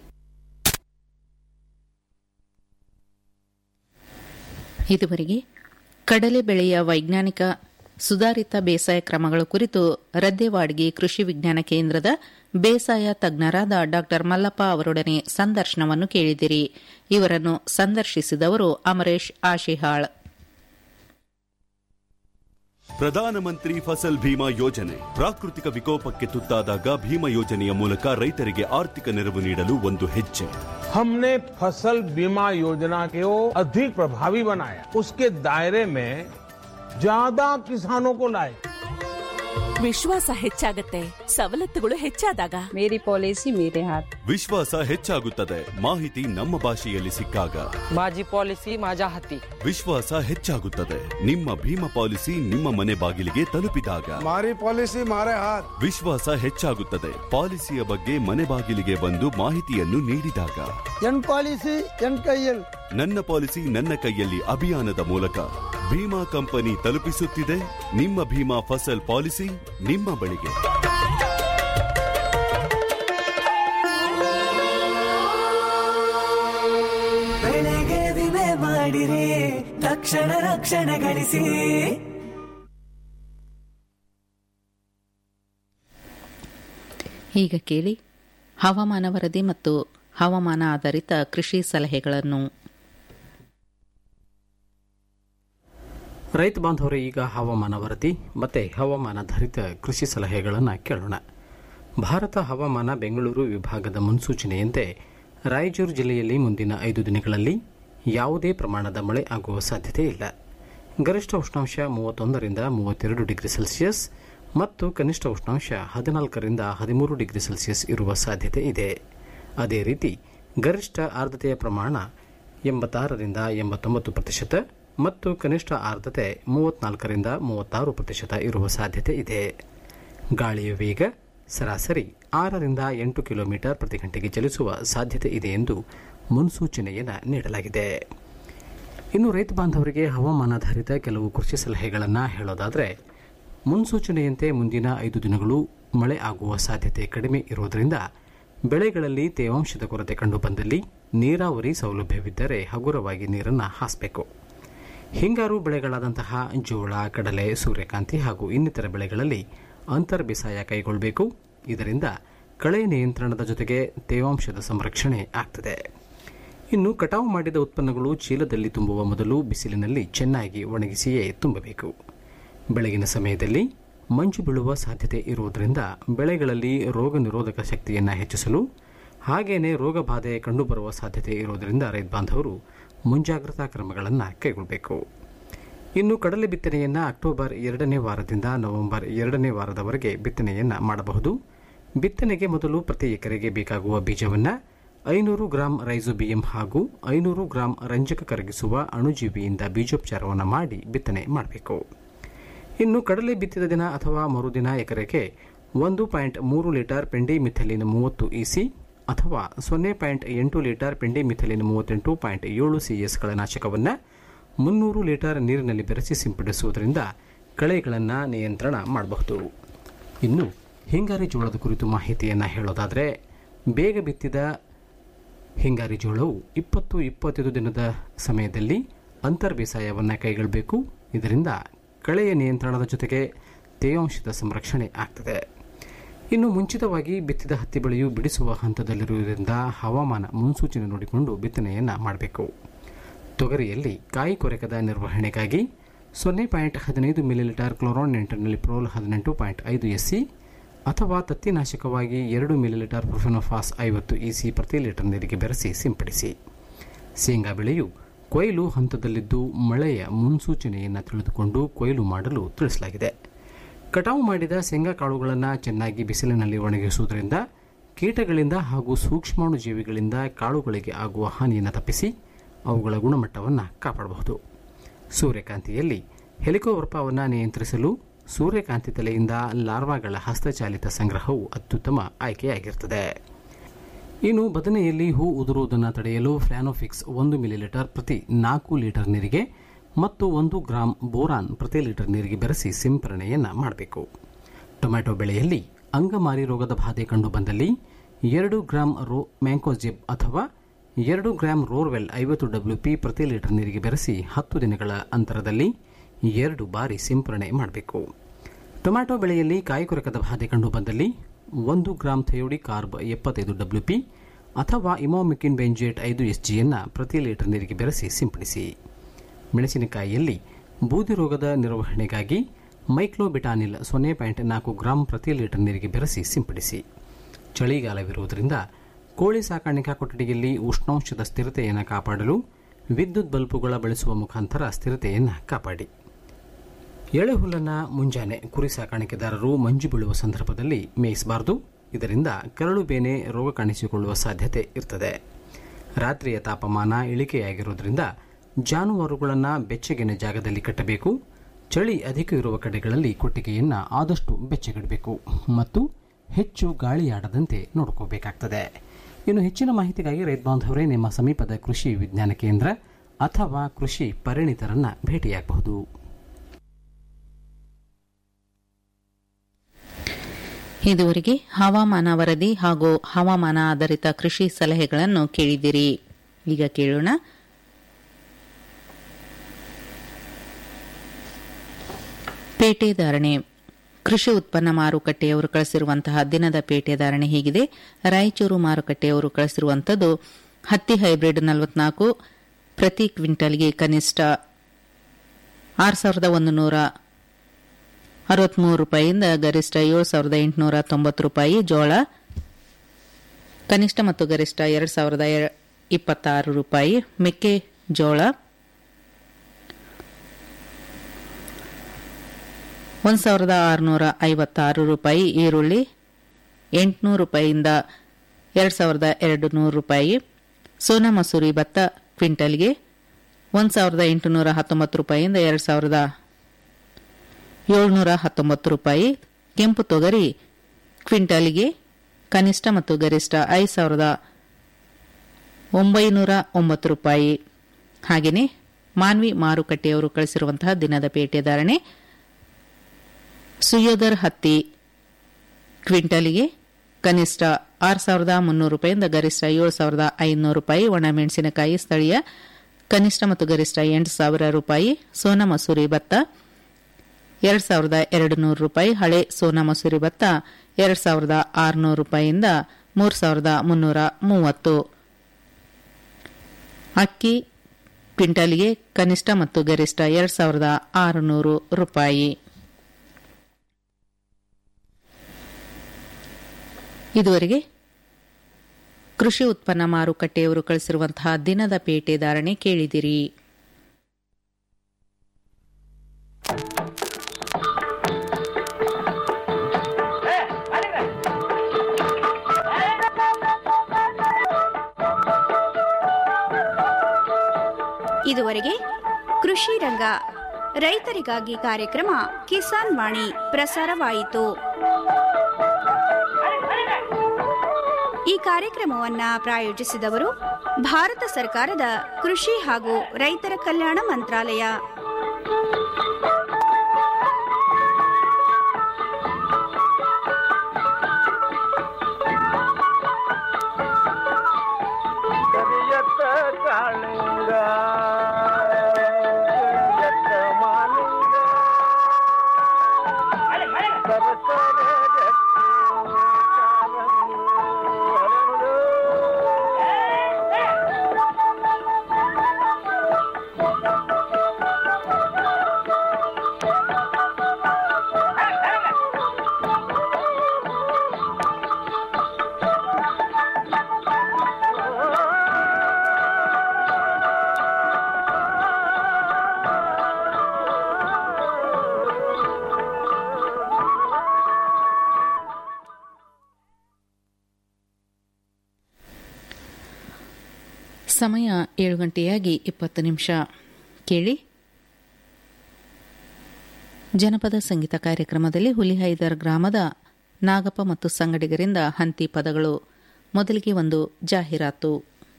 S4: ಇದುವರೆಗೆ ಕಡಲೆ ಬೆಳೆಯ ವೈಜ್ಞಾನಿಕ ಸುಧಾರಿತ ಬೇಸಾಯ ಕ್ರಮಗಳ ಕುರಿತು ರದ್ದೆವಾಡ್ಗಿ ಕೃಷಿ ವಿಜ್ಞಾನ ಕೇಂದ್ರದ ಬೇಸಾಯ ತಜ್ಞರಾದ ಡಾ ಮಲ್ಲಪ್ಪ ಅವರೊಡನೆ ಸಂದರ್ಶನವನ್ನು ಕೇಳಿದಿರಿ ಇವರನ್ನು ಸಂದರ್ಶಿಸಿದವರು ಅಮರೇಶ್ ಆಶಿಹಾಳ್
S12: ಪ್ರಧಾನಮಂತ್ರಿ ಫಸಲ್ ಭೀಮಾ ಯೋಜನೆ ಪ್ರಾಕೃತಿಕ ವಿಕೋಪಕ್ಕೆ ತುತ್ತಾದಾಗ ಭೀಮಾ ಯೋಜನೆಯ ಮೂಲಕ ರೈತರಿಗೆ ಆರ್ಥಿಕ ನೆರವು ನೀಡಲು ಒಂದು ಹೆಜ್ಜೆ
S13: हमने फसल बीमा योजना को अधिक प्रभावी बनाया उसके दायरे में ज्यादा किसानों को लाए
S14: ವಿಶ್ವಾಸ ಹೆಚ್ಚಾಗತ್ತೆ ಸವಲತ್ತುಗಳು ಹೆಚ್ಚಾದಾಗ
S15: ಮೇರಿ ಪಾಲಿಸಿ ಮೇರೆ ಹಾತ್
S12: ವಿಶ್ವಾಸ ಹೆಚ್ಚಾಗುತ್ತದೆ ಮಾಹಿತಿ ನಮ್ಮ ಭಾಷೆಯಲ್ಲಿ ಸಿಕ್ಕಾಗ
S16: माझी पॉलिसी माझ्या हाती
S12: ವಿಶ್ವಾಸ ಹೆಚ್ಚಾಗುತ್ತದೆ ನಿಮ್ಮ ಭೀಮಾ ಪಾಲಿಸಿ ನಿಮ್ಮ ಮನೆ ಬಾಗಿಲಿಗೆ ತಲುಪಿದಾಗ
S17: મારી પોલિસી મારે હાથ
S12: ವಿಶ್ವಾಸ ಹೆಚ್ಚಾಗುತ್ತದೆ ಪಾಲಿಸಿಯ ಬಗ್ಗೆ ಮನೆ ಬಾಗಿಲಿಗೆ ಬಂದು ಮಾಹಿತಿಯನ್ನು ನೀಡಿದಾಗ
S17: ಎನ್ ಪಾಲಿಸಿ ಎನ್ ಕೈಯಲ್
S12: ನನ್ನ ಪಾಲಿಸಿ ನನ್ನ ಕೈಯಲ್ಲಿ ಅಭಿಯಾನದ ಮೂಲಕ ಭೀಮಾ ಕಂಪನಿ ತಲುಪಿಸುತ್ತಿದೆ ನಿಮ್ಮ ಭೀಮಾ ಫಸಲ್ ಪಾಲಿಸಿ ನಿಮ್ಮ ಬಳಿಗೆ
S18: ಬೆಳೆಗೆ ವಿಮೆ ಮಾಡಿರಿ ತಕ್ಷಣ ರಕ್ಷಣೆ ಗಳಿಸಿ
S4: ಈಗ ಕೇಳಿ ಹವಾಮಾನ ವರದಿ ಮತ್ತು ಹವಾಮಾನ ಆಧಾರಿತ ಕೃಷಿ ಸಲಹೆಗಳನ್ನು
S10: ರೈತ ಬಾಂಧವರೇ ಈಗ ಹವಾಮಾನ ವರದಿ ಮತ್ತೆ ಹವಾಮಾನಾಧಾರಿತ ಕೃಷಿ ಸಲಹೆಗಳನ್ನು ಕೇಳೋಣ ಭಾರತ ಹವಾಮಾನ ಬೆಂಗಳೂರು ವಿಭಾಗದ ಮುನ್ಸೂಚನೆಯಂತೆ ರಾಯಚೂರು ಜಿಲ್ಲೆಯಲ್ಲಿ ಮುಂದಿನ ಐದು ದಿನಗಳಲ್ಲಿ ಯಾವುದೇ ಪ್ರಮಾಣದ ಮಳೆ ಆಗುವ ಸಾಧ್ಯತೆ ಇಲ್ಲ ಗರಿಷ್ಠ ಉಷ್ಣಾಂಶ ಮೂವತ್ತೊಂದರಿಂದ ಮೂವತ್ತೆರಡು ಡಿಗ್ರಿ ಸೆಲ್ಸಿಯಸ್ ಮತ್ತು ಕನಿಷ್ಠ ಉಷ್ಣಾಂಶ ಹದಿನಾಲ್ಕರಿಂದ ಹದಿಮೂರು ಡಿಗ್ರಿ ಸೆಲ್ಸಿಯಸ್ ಇರುವ ಸಾಧ್ಯತೆ ಇದೆ ಅದೇ ರೀತಿ ಗರಿಷ್ಠ ಆರ್ದ್ರತೆಯ ಪ್ರಮಾಣ ಎಂಬತ್ತಾರರಿಂದ ಎಂಬತ್ತೊಂಬತ್ತು ಪ್ರತಿಶತ ಮತ್ತು ಕನಿಷ್ಠ ಆರ್ದ್ರತೆ ಮೂವತ್ನಾಲ್ಕರಿಂದ ಮೂವತ್ತಾರು ಪ್ರತಿಶತ ಇರುವ ಸಾಧ್ಯತೆ ಇದೆ ಗಾಳಿಯ ವೇಗ ಸರಾಸರಿ ಆರರಿಂದ ಎಂಟು ಕಿಲೋಮೀಟರ್ ಪ್ರತಿ ಗಂಟೆಗೆ ಚಲಿಸುವ ಸಾಧ್ಯತೆ ಇದೆ ಎಂದು ಮುನ್ಸೂಚನೆಯನ್ನು ನೀಡಲಾಗಿದೆ ಇನ್ನು ರೈತ ಬಾಂಧವರಿಗೆ ಹವಾಮಾನಾಧಾರಿತ ಕೆಲವು ಕೃಷಿ ಸಲಹೆಗಳನ್ನು ಹೇಳೋದಾದರೆ ಮುನ್ಸೂಚನೆಯಂತೆ ಮುಂದಿನ ಐದು ದಿನಗಳು ಮಳೆ ಆಗುವ ಸಾಧ್ಯತೆ ಕಡಿಮೆ ಇರುವುದರಿಂದ ಬೆಳೆಗಳಲ್ಲಿ ತೇವಾಂಶದ ಕೊರತೆ ಕಂಡುಬಂದಲ್ಲಿ ನೀರಾವರಿ ಸೌಲಭ್ಯವಿದ್ದರೆ ಹಗುರವಾಗಿ ನೀರನ್ನು ಹಾಸಬೇಕು ಹಿಂಗಾರು ಬೆಳೆಗಳಾದಂತಹ ಜೋಳ ಕಡಲೆ ಸೂರ್ಯಕಾಂತಿ ಹಾಗೂ ಇನ್ನಿತರ ಬೆಳೆಗಳಲ್ಲಿ ಅಂತರ್ ಬೇಸಾಯ ಕೈಗೊಳ್ಳಬೇಕು ಇದರಿಂದ ಕಳೆ ನಿಯಂತ್ರಣದ ಜೊತೆಗೆ ತೇವಾಂಶದ ಸಂರಕ್ಷಣೆ ಆಗ್ತದೆ ಇನ್ನು ಕಟಾವು ಮಾಡಿದ ಉತ್ಪನ್ನಗಳು ಚೀಲದಲ್ಲಿ ತುಂಬುವ ಮೊದಲು ಬಿಸಿಲಿನಲ್ಲಿ ಚೆನ್ನಾಗಿ ಒಣಗಿಸಿಯೇ ತುಂಬಬೇಕು ಬೆಳಗಿನ ಸಮಯದಲ್ಲಿ ಮಂಜು ಬೀಳುವ ಸಾಧ್ಯತೆ ಇರುವುದರಿಂದ ಬೆಳೆಗಳಲ್ಲಿ ರೋಗ ನಿರೋಧಕ ಶಕ್ತಿಯನ್ನು ಹೆಚ್ಚಿಸಲು ಹಾಗೇನೆ ರೋಗ ಬಾಧೆ ಕಂಡುಬರುವ ಸಾಧ್ಯತೆ ಇರುವುದರಿಂದ ರೈತ ಬಾಂಧವರು ಮುಂಜಾಗ್ರತಾ ಕ್ರಮಗಳನ್ನು ಕೈಗೊಳ್ಳಬೇಕು ಇನ್ನು ಕಡಲೆ ಬಿತ್ತನೆಯನ್ನು ಅಕ್ಟೋಬರ್ ಎರಡನೇ ವಾರದಿಂದ ನವೆಂಬರ್ ಎರಡನೇ ವಾರದವರೆಗೆ ಬಿತ್ತನೆಯನ್ನು ಮಾಡಬಹುದು ಬಿತ್ತನೆಗೆ ಮೊದಲು ಪ್ರತಿ ಎಕರೆಗೆ ಬೇಕಾಗುವ ಬೀಜವನ್ನು ಐನೂರು ಗ್ರಾಂ ರೈಸೋಬಿಯಂ ಹಾಗೂ ಐನೂರು ಗ್ರಾಂ ರಂಜಕ ಕರಗಿಸುವ ಅಣುಜೀವಿಯಿಂದ ಬೀಜೋಪಚಾರವನ್ನು ಮಾಡಿ ಬಿತ್ತನೆ ಮಾಡಬೇಕು ಇನ್ನು ಕಡಲೆ ಬಿತ್ತಿದ ದಿನ ಅಥವಾ ಮರುದಿನ ಎಕರೆಗೆ ಒಂದು ಪಾಯಿಂಟ್ ಮೂರು ಲೀಟರ್ ಪೆಂಡಿ ಮಿಥಲಿನ್ ಮೂವತ್ತು ಇಸಿ ಅಥವಾ ಸೊನ್ನೆ ಪಾಯಿಂಟ್ ಎಂಟು ಲೀಟರ್ ಪೆಂಡಿ ಮಿಥಲಿನ್ ಮೂವತ್ತೆಂಟು ಪಾಯಿಂಟ್ ಏಳು ಸಿಎಸ್ಗಳ ನಾಶಕವನ್ನು ಮುನ್ನೂರು ಲೀಟರ್ ನೀರಿನಲ್ಲಿ ಬೆರೆಸಿ ಸಿಂಪಡಿಸುವುದರಿಂದ ಕಳೆಗಳನ್ನು ನಿಯಂತ್ರಣ ಮಾಡಬಹುದು ಇನ್ನು ಹಿಂಗಾರಿ ಜೋಳದ ಕುರಿತು ಮಾಹಿತಿಯನ್ನು ಹೇಳೋದಾದರೆ ಬೇಗ ಬಿತ್ತಿದ ಹಿಂಗಾರಿ ಜೋಳವು ಇಪ್ಪತ್ತು ಇಪ್ಪತ್ತೈದು ದಿನದ ಸಮಯದಲ್ಲಿ ಅಂತರ್ ಬೇಸಾಯವನ್ನು ಕೈಗೊಳ್ಳಬೇಕು ಇದರಿಂದ ಕಳೆಯ ನಿಯಂತ್ರಣದ ಜೊತೆಗೆ ತೇವಾಂಶದ ಸಂರಕ್ಷಣೆ ಆಗ್ತದೆ ಇನ್ನು ಮುಂಚಿತವಾಗಿ ಬಿತ್ತಿದ ಹತ್ತಿ ಬೆಳೆಯು ಬಿಡಿಸುವ ಹಂತದಲ್ಲಿರುವುದರಿಂದ ಹವಾಮಾನ ಮುನ್ಸೂಚನೆ ನೋಡಿಕೊಂಡು ಬಿತ್ತನೆಯನ್ನು ಮಾಡಬೇಕು ತೊಗರಿಯಲ್ಲಿ ಕಾಯಿ ಕೊರೆಕದ ನಿರ್ವಹಣೆಗಾಗಿ ಸೊನ್ನೆ ಪಾಯಿಂಟ್ ಹದಿನೈದು ಮಿಲಿಲೀಟರ್ ಕ್ಲೋರಾನ್ ನೆಂಟರ್ನಲ್ಲಿ ಪ್ರೋಲ್ ಹದಿನೆಂಟು ಪಾಯಿಂಟ್ ಐದು ಎಸ್ಸಿ ಅಥವಾ ತತ್ತಿನಾಶಕವಾಗಿ ಎರಡು ಮಿಲಿಲೀಟರ್ ಪ್ರೊಫೆನೋಫಾಸ್ ಐವತ್ತು ಇಸಿ ಪ್ರತಿ ಲೀಟರ್ ನೀರಿಗೆ ಬೆರೆಸಿ ಸಿಂಪಡಿಸಿ ಶೇಂಗಾ ಬೆಳೆಯು ಕೊಯ್ಲು ಹಂತದಲ್ಲಿದ್ದು ಮಳೆಯ ಮುನ್ಸೂಚನೆಯನ್ನು ತಿಳಿದುಕೊಂಡು ಕೊಯ್ಲು ಮಾಡಲು ತಿಳಿಸಲಾಗಿದೆ ಕಟಾವು ಮಾಡಿದ ಶೇಂಗಾ ಕಾಳುಗಳನ್ನು ಚೆನ್ನಾಗಿ ಬಿಸಿಲಿನಲ್ಲಿ ಒಣಗಿಸುವುದರಿಂದ ಕೀಟಗಳಿಂದ ಹಾಗೂ ಸೂಕ್ಷ್ಮಾಣು ಜೀವಿಗಳಿಂದ ಕಾಳುಗಳಿಗೆ ಆಗುವ ಹಾನಿಯನ್ನು ತಪ್ಪಿಸಿ ಅವುಗಳ ಗುಣಮಟ್ಟವನ್ನು ಕಾಪಾಡಬಹುದು ಸೂರ್ಯಕಾಂತಿಯಲ್ಲಿ ಹೆಲಿಕೋವರ್ಪವನ್ನು ನಿಯಂತ್ರಿಸಲು ಸೂರ್ಯಕಾಂತಿ ತಲೆಯಿಂದ ಲಾರ್ವಾಗಳ ಹಸ್ತಚಾಲಿತ ಸಂಗ್ರಹವು ಅತ್ಯುತ್ತಮ ಆಯ್ಕೆಯಾಗಿರುತ್ತದೆ ಇನ್ನು ಬದನೆಯಲ್ಲಿ ಹೂ ಉದುರುವುದನ್ನು ತಡೆಯಲು ಫ್ಲಾನೋಫಿಕ್ಸ್ ಒಂದು ಮಿಲಿಲೀಟರ್ ಪ್ರತಿ ನಾಲ್ಕು ಲೀಟರ್ ನೀರಿಗೆ ಮತ್ತು ಒಂದು ಗ್ರಾಂ ಬೋರಾನ್ ಪ್ರತಿ ಲೀಟರ್ ನೀರಿಗೆ ಬೆರೆಸಿ ಸಿಂಪರಣೆಯನ್ನು ಮಾಡಬೇಕು ಟೊಮ್ಯಾಟೊ ಬೆಳೆಯಲ್ಲಿ ಅಂಗಮಾರಿ ರೋಗದ ಬಾಧೆ ಕಂಡುಬಂದಲ್ಲಿ ಎರಡು ಗ್ರಾಂ ರೋ ಮ್ಯಾಂಕೋಜಿಬ್ ಅಥವಾ ಎರಡು ಗ್ರಾಂ ರೋರ್ವೆಲ್ ಐವತ್ತು ಡಬ್ಲ್ಯೂ ಪಿ ಪ್ರತಿ ಲೀಟರ್ ನೀರಿಗೆ ಬೆರೆಸಿ ಹತ್ತು ದಿನಗಳ ಅಂತರದಲ್ಲಿ ಎರಡು ಬಾರಿ ಸಿಂಪರಣೆ ಮಾಡಬೇಕು ಟೊಮ್ಯಾಟೊ ಬೆಳೆಯಲ್ಲಿ ಕಾಯಿಕೊರಕದ ಬಾಧೆ ಕಂಡುಬಂದಲ್ಲಿ ಒಂದು ಗ್ರಾಂ ಥಯೋಡಿ ಕಾರ್ಬ್ ಎಪ್ಪತ್ತೈದು ಡಬ್ಲ್ಯೂ ಪಿ ಅಥವಾ ಇಮೋಮಿಕಿನ್ ಬೆಂಜೇಟ್ ಐದು ಎಸ್ ಜಿಯನ್ನು ಪ್ರತಿ ಲೀಟರ್ ನೀರಿಗೆ ಬೆರೆಸಿ ಸಿಂಪಡಿಸಿ ಮೆಣಸಿನಕಾಯಿಯಲ್ಲಿ ಬೂದಿ ರೋಗದ ನಿರ್ವಹಣೆಗಾಗಿ ಮೈಕ್ಲೋಬಿಟಾನಿಲ್ ಸೊನ್ನೆ ಪಾಯಿಂಟ್ ನಾಲ್ಕು ಗ್ರಾಂ ಪ್ರತಿ ಲೀಟರ್ ನೀರಿಗೆ ಬೆರೆಸಿ ಸಿಂಪಡಿಸಿ ಚಳಿಗಾಲವಿರುವುದರಿಂದ ಕೋಳಿ ಸಾಕಾಣಿಕಾ ಕೊಠಡಿಯಲ್ಲಿ ಉಷ್ಣಾಂಶದ ಸ್ಥಿರತೆಯನ್ನು ಕಾಪಾಡಲು ವಿದ್ಯುತ್ ಬಲ್ಬುಗಳ ಬಳಸುವ ಮುಖಾಂತರ ಸ್ಥಿರತೆಯನ್ನು ಕಾಪಾಡಿ ಎಳೆ ಹುಲ್ಲನ್ನು ಮುಂಜಾನೆ ಕುರಿ ಸಾಕಾಣಿಕೆದಾರರು ಮಂಜು ಬೀಳುವ ಸಂದರ್ಭದಲ್ಲಿ ಮೇಯಿಸಬಾರದು ಇದರಿಂದ ಕರಳು ಬೇನೆ ರೋಗ ಕಾಣಿಸಿಕೊಳ್ಳುವ ಸಾಧ್ಯತೆ ಇರ್ತದೆ ರಾತ್ರಿಯ ತಾಪಮಾನ ಇಳಿಕೆಯಾಗಿರುವುದರಿಂದ ಜಾನುವಾರುಗಳನ್ನು ಬೆಚ್ಚಗಿನ ಜಾಗದಲ್ಲಿ ಕಟ್ಟಬೇಕು ಚಳಿ ಅಧಿಕ ಇರುವ ಕಡೆಗಳಲ್ಲಿ ಕೊಟ್ಟಿಗೆಯನ್ನು ಆದಷ್ಟು ಬೆಚ್ಚಗಿಡಬೇಕು ಮತ್ತು ಹೆಚ್ಚು ಗಾಳಿಯಾಡದಂತೆ ನೋಡ್ಕೋಬೇಕಾಗ್ತದೆ ಇನ್ನು ಹೆಚ್ಚಿನ ಮಾಹಿತಿಗಾಗಿ ರೈತ ಬಾಂಧವರೇ ನಿಮ್ಮ ಸಮೀಪದ ಕೃಷಿ ವಿಜ್ಞಾನ ಕೇಂದ್ರ ಅಥವಾ ಕೃಷಿ ಪರಿಣಿತರನ್ನ ಭೇಟಿಯಾಗಬಹುದು
S4: ಇದುವರೆಗೆ ಹವಾಮಾನ ವರದಿ ಹಾಗೂ ಹವಾಮಾನ ಆಧಾರಿತ ಕೃಷಿ ಸಲಹೆಗಳನ್ನು ಕೇಳಿದಿರಿ ಈಗ ಕೇಳೋಣ ಪೇಟೆ ಧಾರಣೆ ಕೃಷಿ ಉತ್ಪನ್ನ ಮಾರುಕಟ್ಟೆಯವರು ಕಳಿಸಿರುವಂತಹ ದಿನದ ಪೇಟೆ ಧಾರಣೆ ಹೀಗಿದೆ ರಾಯಚೂರು ಮಾರುಕಟ್ಟೆಯವರು ಕಳಿಸಿರುವಂತದ್ದು ಹತ್ತಿ ಹೈಬ್ರಿಡ್ ನಲವತ್ನಾಲ್ಕು ಪ್ರತಿ ಕ್ವಿಂಟಲ್ಗೆ ಕನಿಷ್ಠ ಆರು ಸಾವಿರದ ಒಂದು ನೂರ ಅರವತ್ಮೂರು ರೂಪಾಯಿಯಿಂದ ಗರಿಷ್ಠ ಏಳು ಸಾವಿರದ ಎಂಟುನೂರ ತೊಂಬತ್ತು ರೂಪಾಯಿ ಜೋಳ ಕನಿಷ್ಠ ಮತ್ತು ಗರಿಷ್ಠ ಎರಡು ಸಾವಿರದ ಇಪ್ಪತ್ತಾರು ರೂಪಾಯಿ ಮೆಕ್ಕೆ ಜೋಳ ಒಂದು ಸಾವಿರದ ಆರುನೂರ ಐವತ್ತಾರು ರೂಪಾಯಿ ಈರುಳ್ಳಿ ಎಂಟುನೂರು ರೂಪಾಯಿಯಿಂದ ಎರಡು ಸಾವಿರದ ಎರಡು ನೂರು ರೂಪಾಯಿ ಸೋನಾ ಮಸೂರಿ ಭತ್ತ ಕ್ವಿಂಟಲ್ಗೆ ಒಂದು ಸಾವಿರದ ಎಂಟುನೂರ ಹತ್ತೊಂಬತ್ತು ರೂಪಾಯಿಯಿಂದ ಎರಡು ಸಾವಿರದ ಏಳ್ನೂರ ಹತ್ತೊಂಬತ್ತು ರೂಪಾಯಿ ಕೆಂಪು ತೊಗರಿ ಕ್ವಿಂಟಲ್ಗೆ ಕನಿಷ್ಠ ಮತ್ತು ಗರಿಷ್ಠ ಐದು ಸಾವಿರದ ಒಂಬೈನೂರ ಒಂಬತ್ತು ರೂಪಾಯಿ ಹಾಗೆಯೇ ಮಾನ್ವಿ ಮಾರುಕಟ್ಟೆಯವರು ಕಳಿಸಿರುವಂತಹ ದಿನದ ಪೇಟೆ ಧಾರಣೆ ಸುಯೋದರ್ ಹತ್ತಿ ಕ್ವಿಂಟಲ್ಗೆ ಕನಿಷ್ಠ ಆರು ಸಾವಿರದ ಮುನ್ನೂರು ರೂಪಾಯಿಂದ ಗರಿಷ್ಠ ಏಳು ಸಾವಿರದ ಐನೂರು ರೂಪಾಯಿ ಒಣಮೆಣಸಿನಕಾಯಿ ಸ್ಥಳೀಯ ಕನಿಷ್ಠ ಮತ್ತು ಗರಿಷ್ಠ ಎಂಟು ಸಾವಿರ ರೂಪಾಯಿ ಸೋನಾ ಮಸೂರಿ ಭತ್ತ ಎರಡು ಸಾವಿರದ ಎರಡು ನೂರು ರೂಪಾಯಿ ಹಳೆ ಸೋನಾ ಮಸೂರಿ ಭತ್ತ ಎರಡು ಸಾವಿರದ ಆರುನೂರು ರೂಪಾಯಿಯಿಂದ ಮೂರು ಸಾವಿರದ ಮುನ್ನೂರ ಮೂವತ್ತು ಅಕ್ಕಿ ಕ್ವಿಂಟಲ್ಗೆ ಕನಿಷ್ಠ ಮತ್ತು ಗರಿಷ್ಠ ಎರಡು ಸಾವಿರದ ಆರುನೂರು ರೂಪಾಯಿ ಇದುವರೆಗೆ ಕೃಷಿ ಉತ್ಪನ್ನ ಮಾರುಕಟ್ಟೆಯವರು ಕಳಿಸಿರುವಂತಹ ದಿನದ ಪೇಟೆ ಧಾರಣೆ ಕೇಳಿದಿರಿ
S5: ಇದುವರೆಗೆ ಕೃಷಿ ರಂಗ ರೈತರಿಗಾಗಿ ಕಾರ್ಯಕ್ರಮ ಕಿಸಾನ್ ವಾಣಿ ಪ್ರಸಾರವಾಯಿತು ಈ ಕಾರ್ಯಕ್ರಮವನ್ನ ಪ್ರಾಯೋಜಿಸಿದವರು ಭಾರತ ಸರ್ಕಾರದ ಕೃಷಿ ಹಾಗೂ ರೈತರ ಕಲ್ಯಾಣ ಮಂತ್ರಾಲಯ
S6: ಕರಿಯತ್ತ ಕಾಳಿಂಗ ಕರಿಯತ್ತ ಮಾಲಿಂಗ ಸರಸರ ಜಟ್ಟಿ ಕಾಲಂದು ಹರಳು.
S4: ಸಮಯ ಏಳು ಗಂಟೆಯಾಗಿ ಇಪ್ಪತ್ತು ನಿಮಿಷ ಕೇಳಿ ಜನಪದ ಸಂಗೀತ ಕಾರ್ಯಕ್ರಮದಲ್ಲಿ ಹುಲಿಹೈದರ್ ಗ್ರಾಮದ ನಾಗಪ್ಪ ಮತ್ತು ಸಂಗಡಿಗರಿಂದ ಹಂತಿ ಪದಗಳು ಮೊದಲಿಗೆ ಒಂದು ಜಾಹೀರಾತು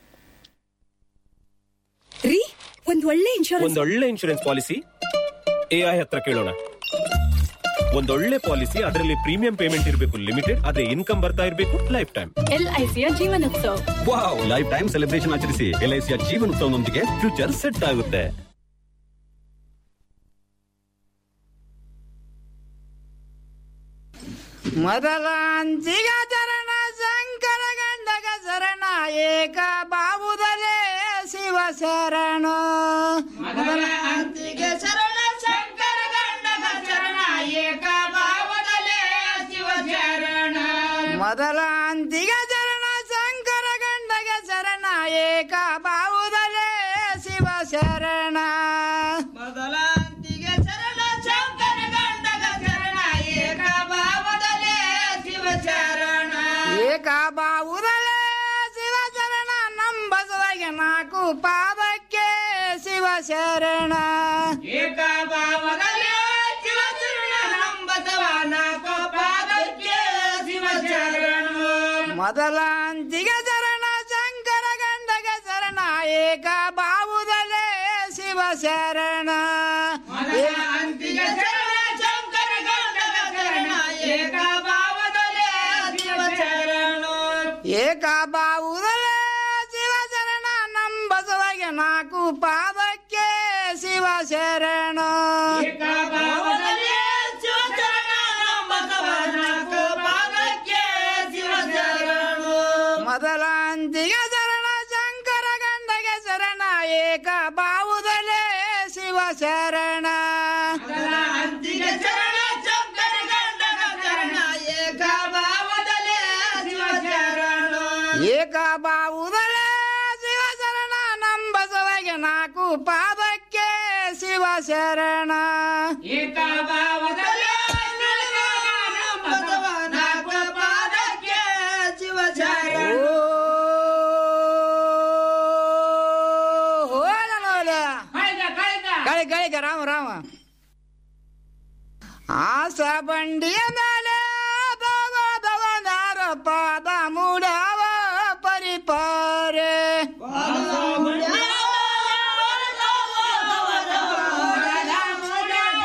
S19: ರೀ ಒಂದ್ ಒಳ್ಳೆ ಇನ್ಶೂರೆನ್ಸ್
S20: ಒಂದೊಳ್ಳೆ ಇನ್ಶೂರೆನ್ಸ್ ಪಾಲಿಸಿ ಎಐ ಹತ್ರ ಕೇಳೋಣ ಒಂದೊಳ್ಳೆ ಪಾಲಿಸಿ ಅದರಲ್ಲಿ ಪ್ರೀಮಿಯಂ ಪೇಮೆಂಟ್ ಇರಬೇಕು ಲಿಮಿಟೆಡ್ ಅದೇ ಇನ್ಕಮ್ ಬರ್ತಾ ಇರಬೇಕು ಲೈಫ್ ಟೈಮ್
S19: ಎಲ್ಐಸಿಯ Jeevan Utsav
S20: wow life time celebration ಆಚರಿಸಿ ಎಲ್ಐಸಿಯ ಜೀವನೋತ್ಸವನೊಂದಿಗೆ ಫ್ಯೂಚರ್ ಸೆಟ್ ಆಗುತ್ತೆ
S21: ಮೊದಲಾಂತಿಗ ಚರಣ ಶಂಕರ ಗಂಡಗ ಶರಣ ಏಕ ಬಾವುದಲೇ ಶಿವ ಶರಣ ಮೊದಲಾಂತಿಗ ಶರಣ ಶಂಕರ ಗಂಡಗ ಶರಣ ಏಕ ಬಾವುದಲೇ ಶಿವ ಶರಣ ಮೊದಲಾಂತಿಗ ಚರಣ ಶಂಕರ ಗಂಡಗ ಶರಣ ಏಕ ಬಾವುದಲೇ ಶಿವ ಶರಣ ಮೊದಲಾಂತಿಗೆ ಶರಣ ಶಂಕರ ಗಂಡಗ ಶರಣ ಏಕ ಬಾವುದಲೇ ಶಿವ ಶರಣ ಏಕ ಬಾವುದಲೇ ಶಿವ ಶರಣ ನಂಬಸುವಗೆ ನಾಲ್ಕು ಪಾದಕ್ಕೆ ಶಿವ ಶರಣ ಏಕ ಬಾವುದಲೇ ಶಿವ ಶರಣ ನಂಬಸವ ನಾಲ್ಕು ಪಾದಕ್ಕೆ ಶಿವ ಶರಣ ಮೊದಲಾಂತಿಗೆ ಶರಣ ಶಂಕರ ಗಂಡಗ ಶರಣ ಏಕ ಬಾವುದಲೇ ಶಿವ ಶರಣ ಅಂತಿಗೆ ಶರಣ ಶಂಕರ ಗಂಡಗ ಶರಣ ಏಕ ಬಾವುದಲೇ ಶಿವ ಶರಣ ಏಕ ಬಾವುದಲೇ ಶಿವ ಶರಣ ನಂಬಸುವಗೆ ನಾಲ್ಕು ಪಾದಕ್ಕೆ ಶಿವ ಶರಣ ಏಕ ಬಾವುದಲೇ ಶಿವ ಶರಣ ನಂಬಸವ ನಾಲ್ಕು ಪಾದಕ್ಕೆ ಶಿವ ಶರಣ ಮೊದಲಾಂತಿಗ ಶರಣ ಶಂಕರ ಗಂಡಗೆ ಶರಣ ಏಕ ಬಾವುದಲೇ ಶಿವ ಶರಣ ಅಂತಿಗ ಶರಣ ಶಂಕರ ಗಂಡಗ ಶರಣ ಏಕ ಬಾವುದಲೇ ಶಿವ ಶರಣ ಏಕ ಬಾವುದಲೇ ಶಿವ ಶರಣ ನಂಬಸವಗೆ ನಾಲ್ಕು ಪಾದಕ್ಕೆ ಶಿವ ಶರಣ ಏಕ ಬಾವುದಲೇ ನಂಬಸವ ನಾಲ್ಕು ಪಾದಕ್ಕೆ ಶಿವ ಶರಣ ಕಳಿ ಕಳಿ ರಾಮ ರಾಮ ಆಸ ಬಂಡಿಯ ಮೇಲೆ ಭಗವದವನಾರ ಪಾದ ಮೂಡವ ಪರಿಪಾರೆ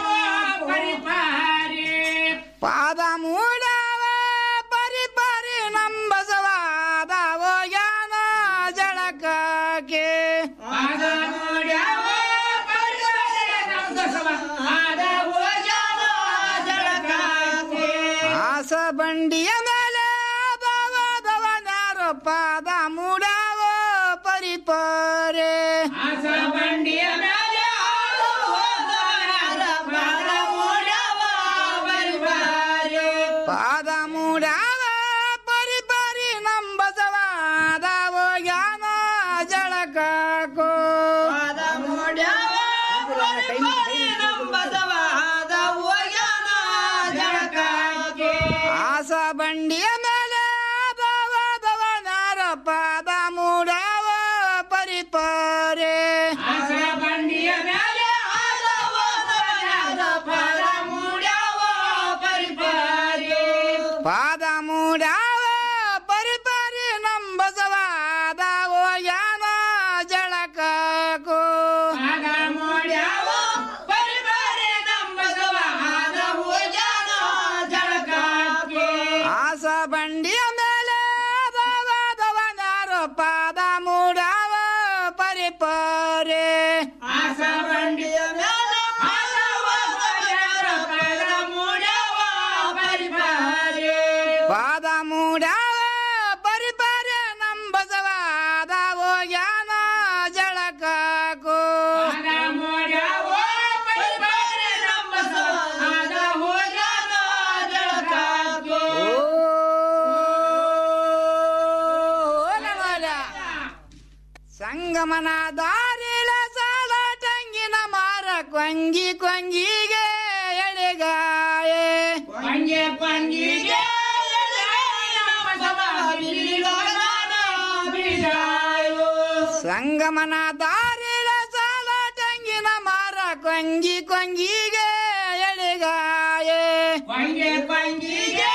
S21: ಪಾದ ಮೂಡವ ಪರಿಪಾರಿ ಆಸ ಬಂಡಿಯ ಮೇಲೆ ಬಾವ ಬವನಾರೋ ಪಾದ ಮೂಡಾವ ಪರಿಪರೆ ಆಸ ಬಂಡಿಯ ಮೇಲೆ ಪಾದ ಮೂಡಾವ ಪರಿಪರಿ ನಂಬಸವಾದ ಹೋಗ್ಯಾನ ಜಳಕಾಕೋ ಪಾದ ಮೂಡ್ಯಾವ ಆಸ ಬಂಡಿಯ ಮೇಲೆ ಬಾವ ಬವನಾರ ಪಾದ ಮೂಡಾವ ಪರಿಪರೆ ಆಸ ಬಂಡಿಯ ಮೇಲೆ ಪಾದ ಮೂಡಾವ ಪರಿಪರಿ ನಂಬಸವಾದ ಹೋಗ್ಯಾನ ಜಳಕಾಕೋ ಪಾದ ಮೂಡ್ಯಾವ ಪರಿಪರಿ ನಂಬಸವಾದ ಹೋಗ್ಯಾನ ಜಳಕಾಕೋ ಆಸ ಬಂಡಿಯ ಮೇಲೆ ಬಾವ ಬವನಾರೋ ಪಾದ ಮೂಡಾವ ಪರಿಪರೆ ಆಸ ಬಂಡಿಯ ಮೇಲೆ ಪಾದ ಮೂಡಾವ ಪರಿಪರೆ ನಂಬಸವಾದ ಹೋಗ್ಯಾನ ಜಳಕಾಕೋ ಸಂಗಮನ ದಾರಿಲ ಸಾಲ ಟಂಗಿನ ಮಾರ ಕೊಂಗಿ ಕೊಂಗಿಗೆ ಎಳೆಗಾಯೆ ಕೊಂಗೆ ಕೊಂಗಿಗೆ ಸಂಗಮನ ದಾರಿಲ ಸಾಲ ಟಂಗಿನ ಮಾರ ಕೊಂಗಿ ಕೊಂಗಿಗೆ ಎಳೆಗಾಯೆ ಕೊಂಗೆ ಕೊಂಗಿಗೆ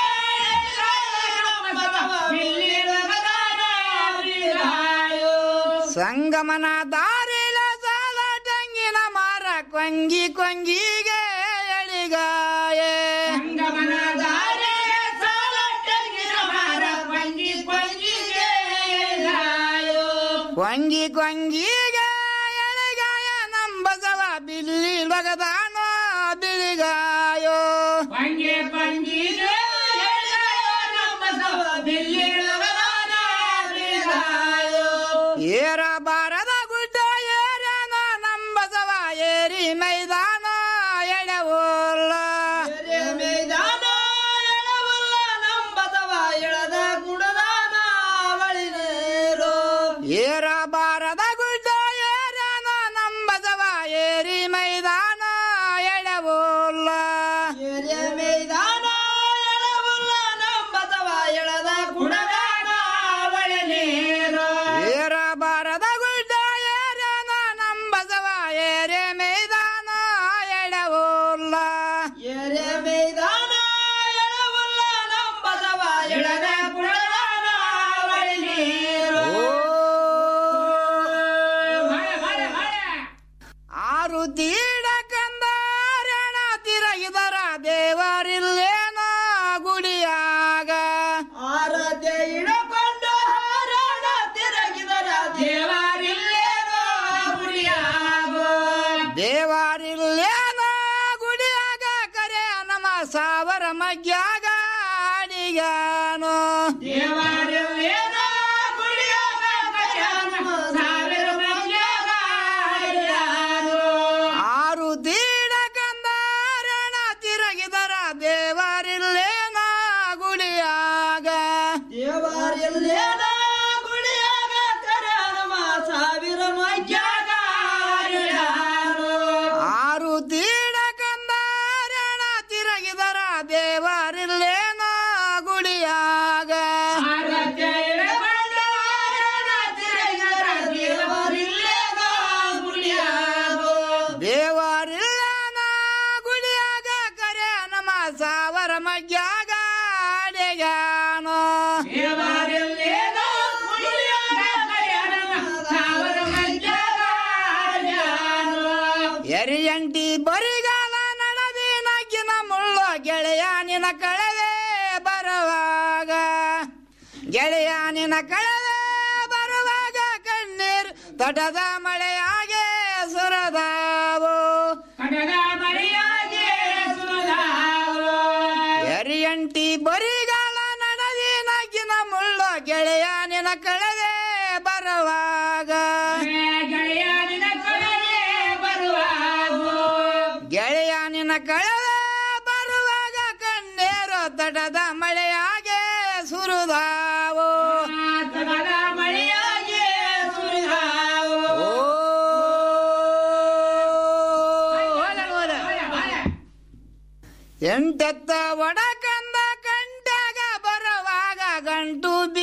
S21: ಸಂಗಮನ ದಾರಿಲ ಸಾಲ ಟಂಗಿನ ಮಾರ ಕೊಂಗಿ ಕೊಂಗಿಗೆ ಎಳಿಗಾಯೆ ಸಂಗಮನ ದಾರಿಲ ಸಾಲ ಟಂಗಿನ ಮಾರ ಕೊಂಗಿ ಕೊಂಗಿಗೆ ಕೊಂಗಿ ಕೊಂಗಿಗೆ ಎಳೆಗಾಯ ನಂಬಸವ ಬಿಲ್ಲಿ ಲಗದಾನ ಬಿಳಿಗಾಯೋ ಕೊಂಗೆ ಕೊಂಗಿಗೆ ಏರ ಬಾರದ ಗುಡ್ಡ ಏರನ ನಂಬಸವ ಏರಿ ಮೈದಾನ ಎಳವುಲ್ಲ ಮೈದಾನ ಎಳವುಲ್ಲ ನಂಬಸವ ಎಳದ ಗುಡದಾನ ಬಳಿನೇರು ಏರ ಬಾರದ ಗುಡ್ಡ ಏರನ ನಂಬಸವ ಏರಿ ಮೈದಾನ ಎಳವುಲ್ಲ ಮೈದಾನ ಎಳವುಲ್ಲ ನಂಬಸವ ಎಳದ ಗುಡದಾನ ಬಳಿನೇರು ಏರ ಬಾರದ ಗುಡ್ಡ ಏರನ ನಂಬಸವ ಏರೆ ಮೈದಾನ ಎಳವುಲ್ಲ ಏರೆ ಮೈದಾನ ಎಳವುಲ್ಲ ನಂಬಸವ ಎಳದ ಗುಡದಾನ ಬಳಿನೇರು ಆರು ತೀಡ ಕಂದಾರಣ ತಿರಗಿದರ ದೇವರಿಲ್ಲೇನ ಗುಡಿಯಾಗ ಆರತೆ ಇಡಕೊಂಡು ಹಾರಣ ತಿರಗಿದರ ದೇವರಿಲ್ಲೇನ ಗುಡಿಯಾಗ ದೇವರಿಲ್ಲೇನ ಗುಡಿಯಾಗ ಕರೆ ನಮ ಸಾವರ ಮಗ್ಯಾಗ ಅಡಿಗಾನು ದೇವರಿಲ್ಲೇನ ಗುಡಿಯಾಗ ಕರೆ ನಮ ಸಾವಿರ ಮಗ್ಯಾಗ ಆರು ತೀಡ ಕಂದಾರಣ ತಿರಗಿದರ ದೇವರಿಲ್ಲೇನ ಗುಡಿಯಾಗ ದೇವರಿಲ್ಲೇನ ಗುಡಿಯಾಗ ಕರಮ ಸಾವಿರ ಮಜ್ಜಾಗ ಆರು ತೀಡ ಕಂದಾರಣ ತಿರಗಿದರ ದೇವರಿಲ್ಲೇನ ಗುಡಿಯಾಗ ದೇವರಿಲ್ಲನ ಗುಡಿಯಾಗ ಕರೆ ನಮ ಸಾವರ ಮಗ್ಯಾಗ ಅಡೆಗಾನು ಎರಿಯಂಟಿ ಬರಿಗಾಲ ನಡದಿ ನಗ್ಗಿನ ಮುಳ್ಳು ಗೆಳೆಯ ನಿನ ಕಳವೆ ಬರುವಾಗ ಗೆಳೆಯ ನಿನ ಕಳವೆ ಬರುವಾಗ ಕಣ್ಣೀರ್ ತಟದ ಮಳೆಯಾಗೆ ಸುರದಾವು ತಟದ ಮಳೆಯಾಗೆ ಸುರದಾವು ಎರಿಯಂಟಿ ಬರಿಗಾಲ ನಡದಿ ನಗಿನ ಮುಳ್ಳು ಗೆಳೆಯ ನಿನ ಕಳೆದೆ ಬರುವಾಗ ಗೆಳೆಯ ನಿನ ಕಳೆದೆ ಬರುವಾಗ ಗೆಳೆಯ ನಿನ ಕಳೆದೆ ಬರುವಾಗ ಕಣ್ಣೇರು ತಟದ ಮಳೆಯಾಗೆ ಸುರುದಾವು ತಟದ ಮಳೆಯಾಗೆ ಸುರುದಾವು ಎಂಟೆತ್ತ ಒಡಕಂದ ಕಂಡಾಗ ಬರುವಾಗ ಗಂಟು ಬಿ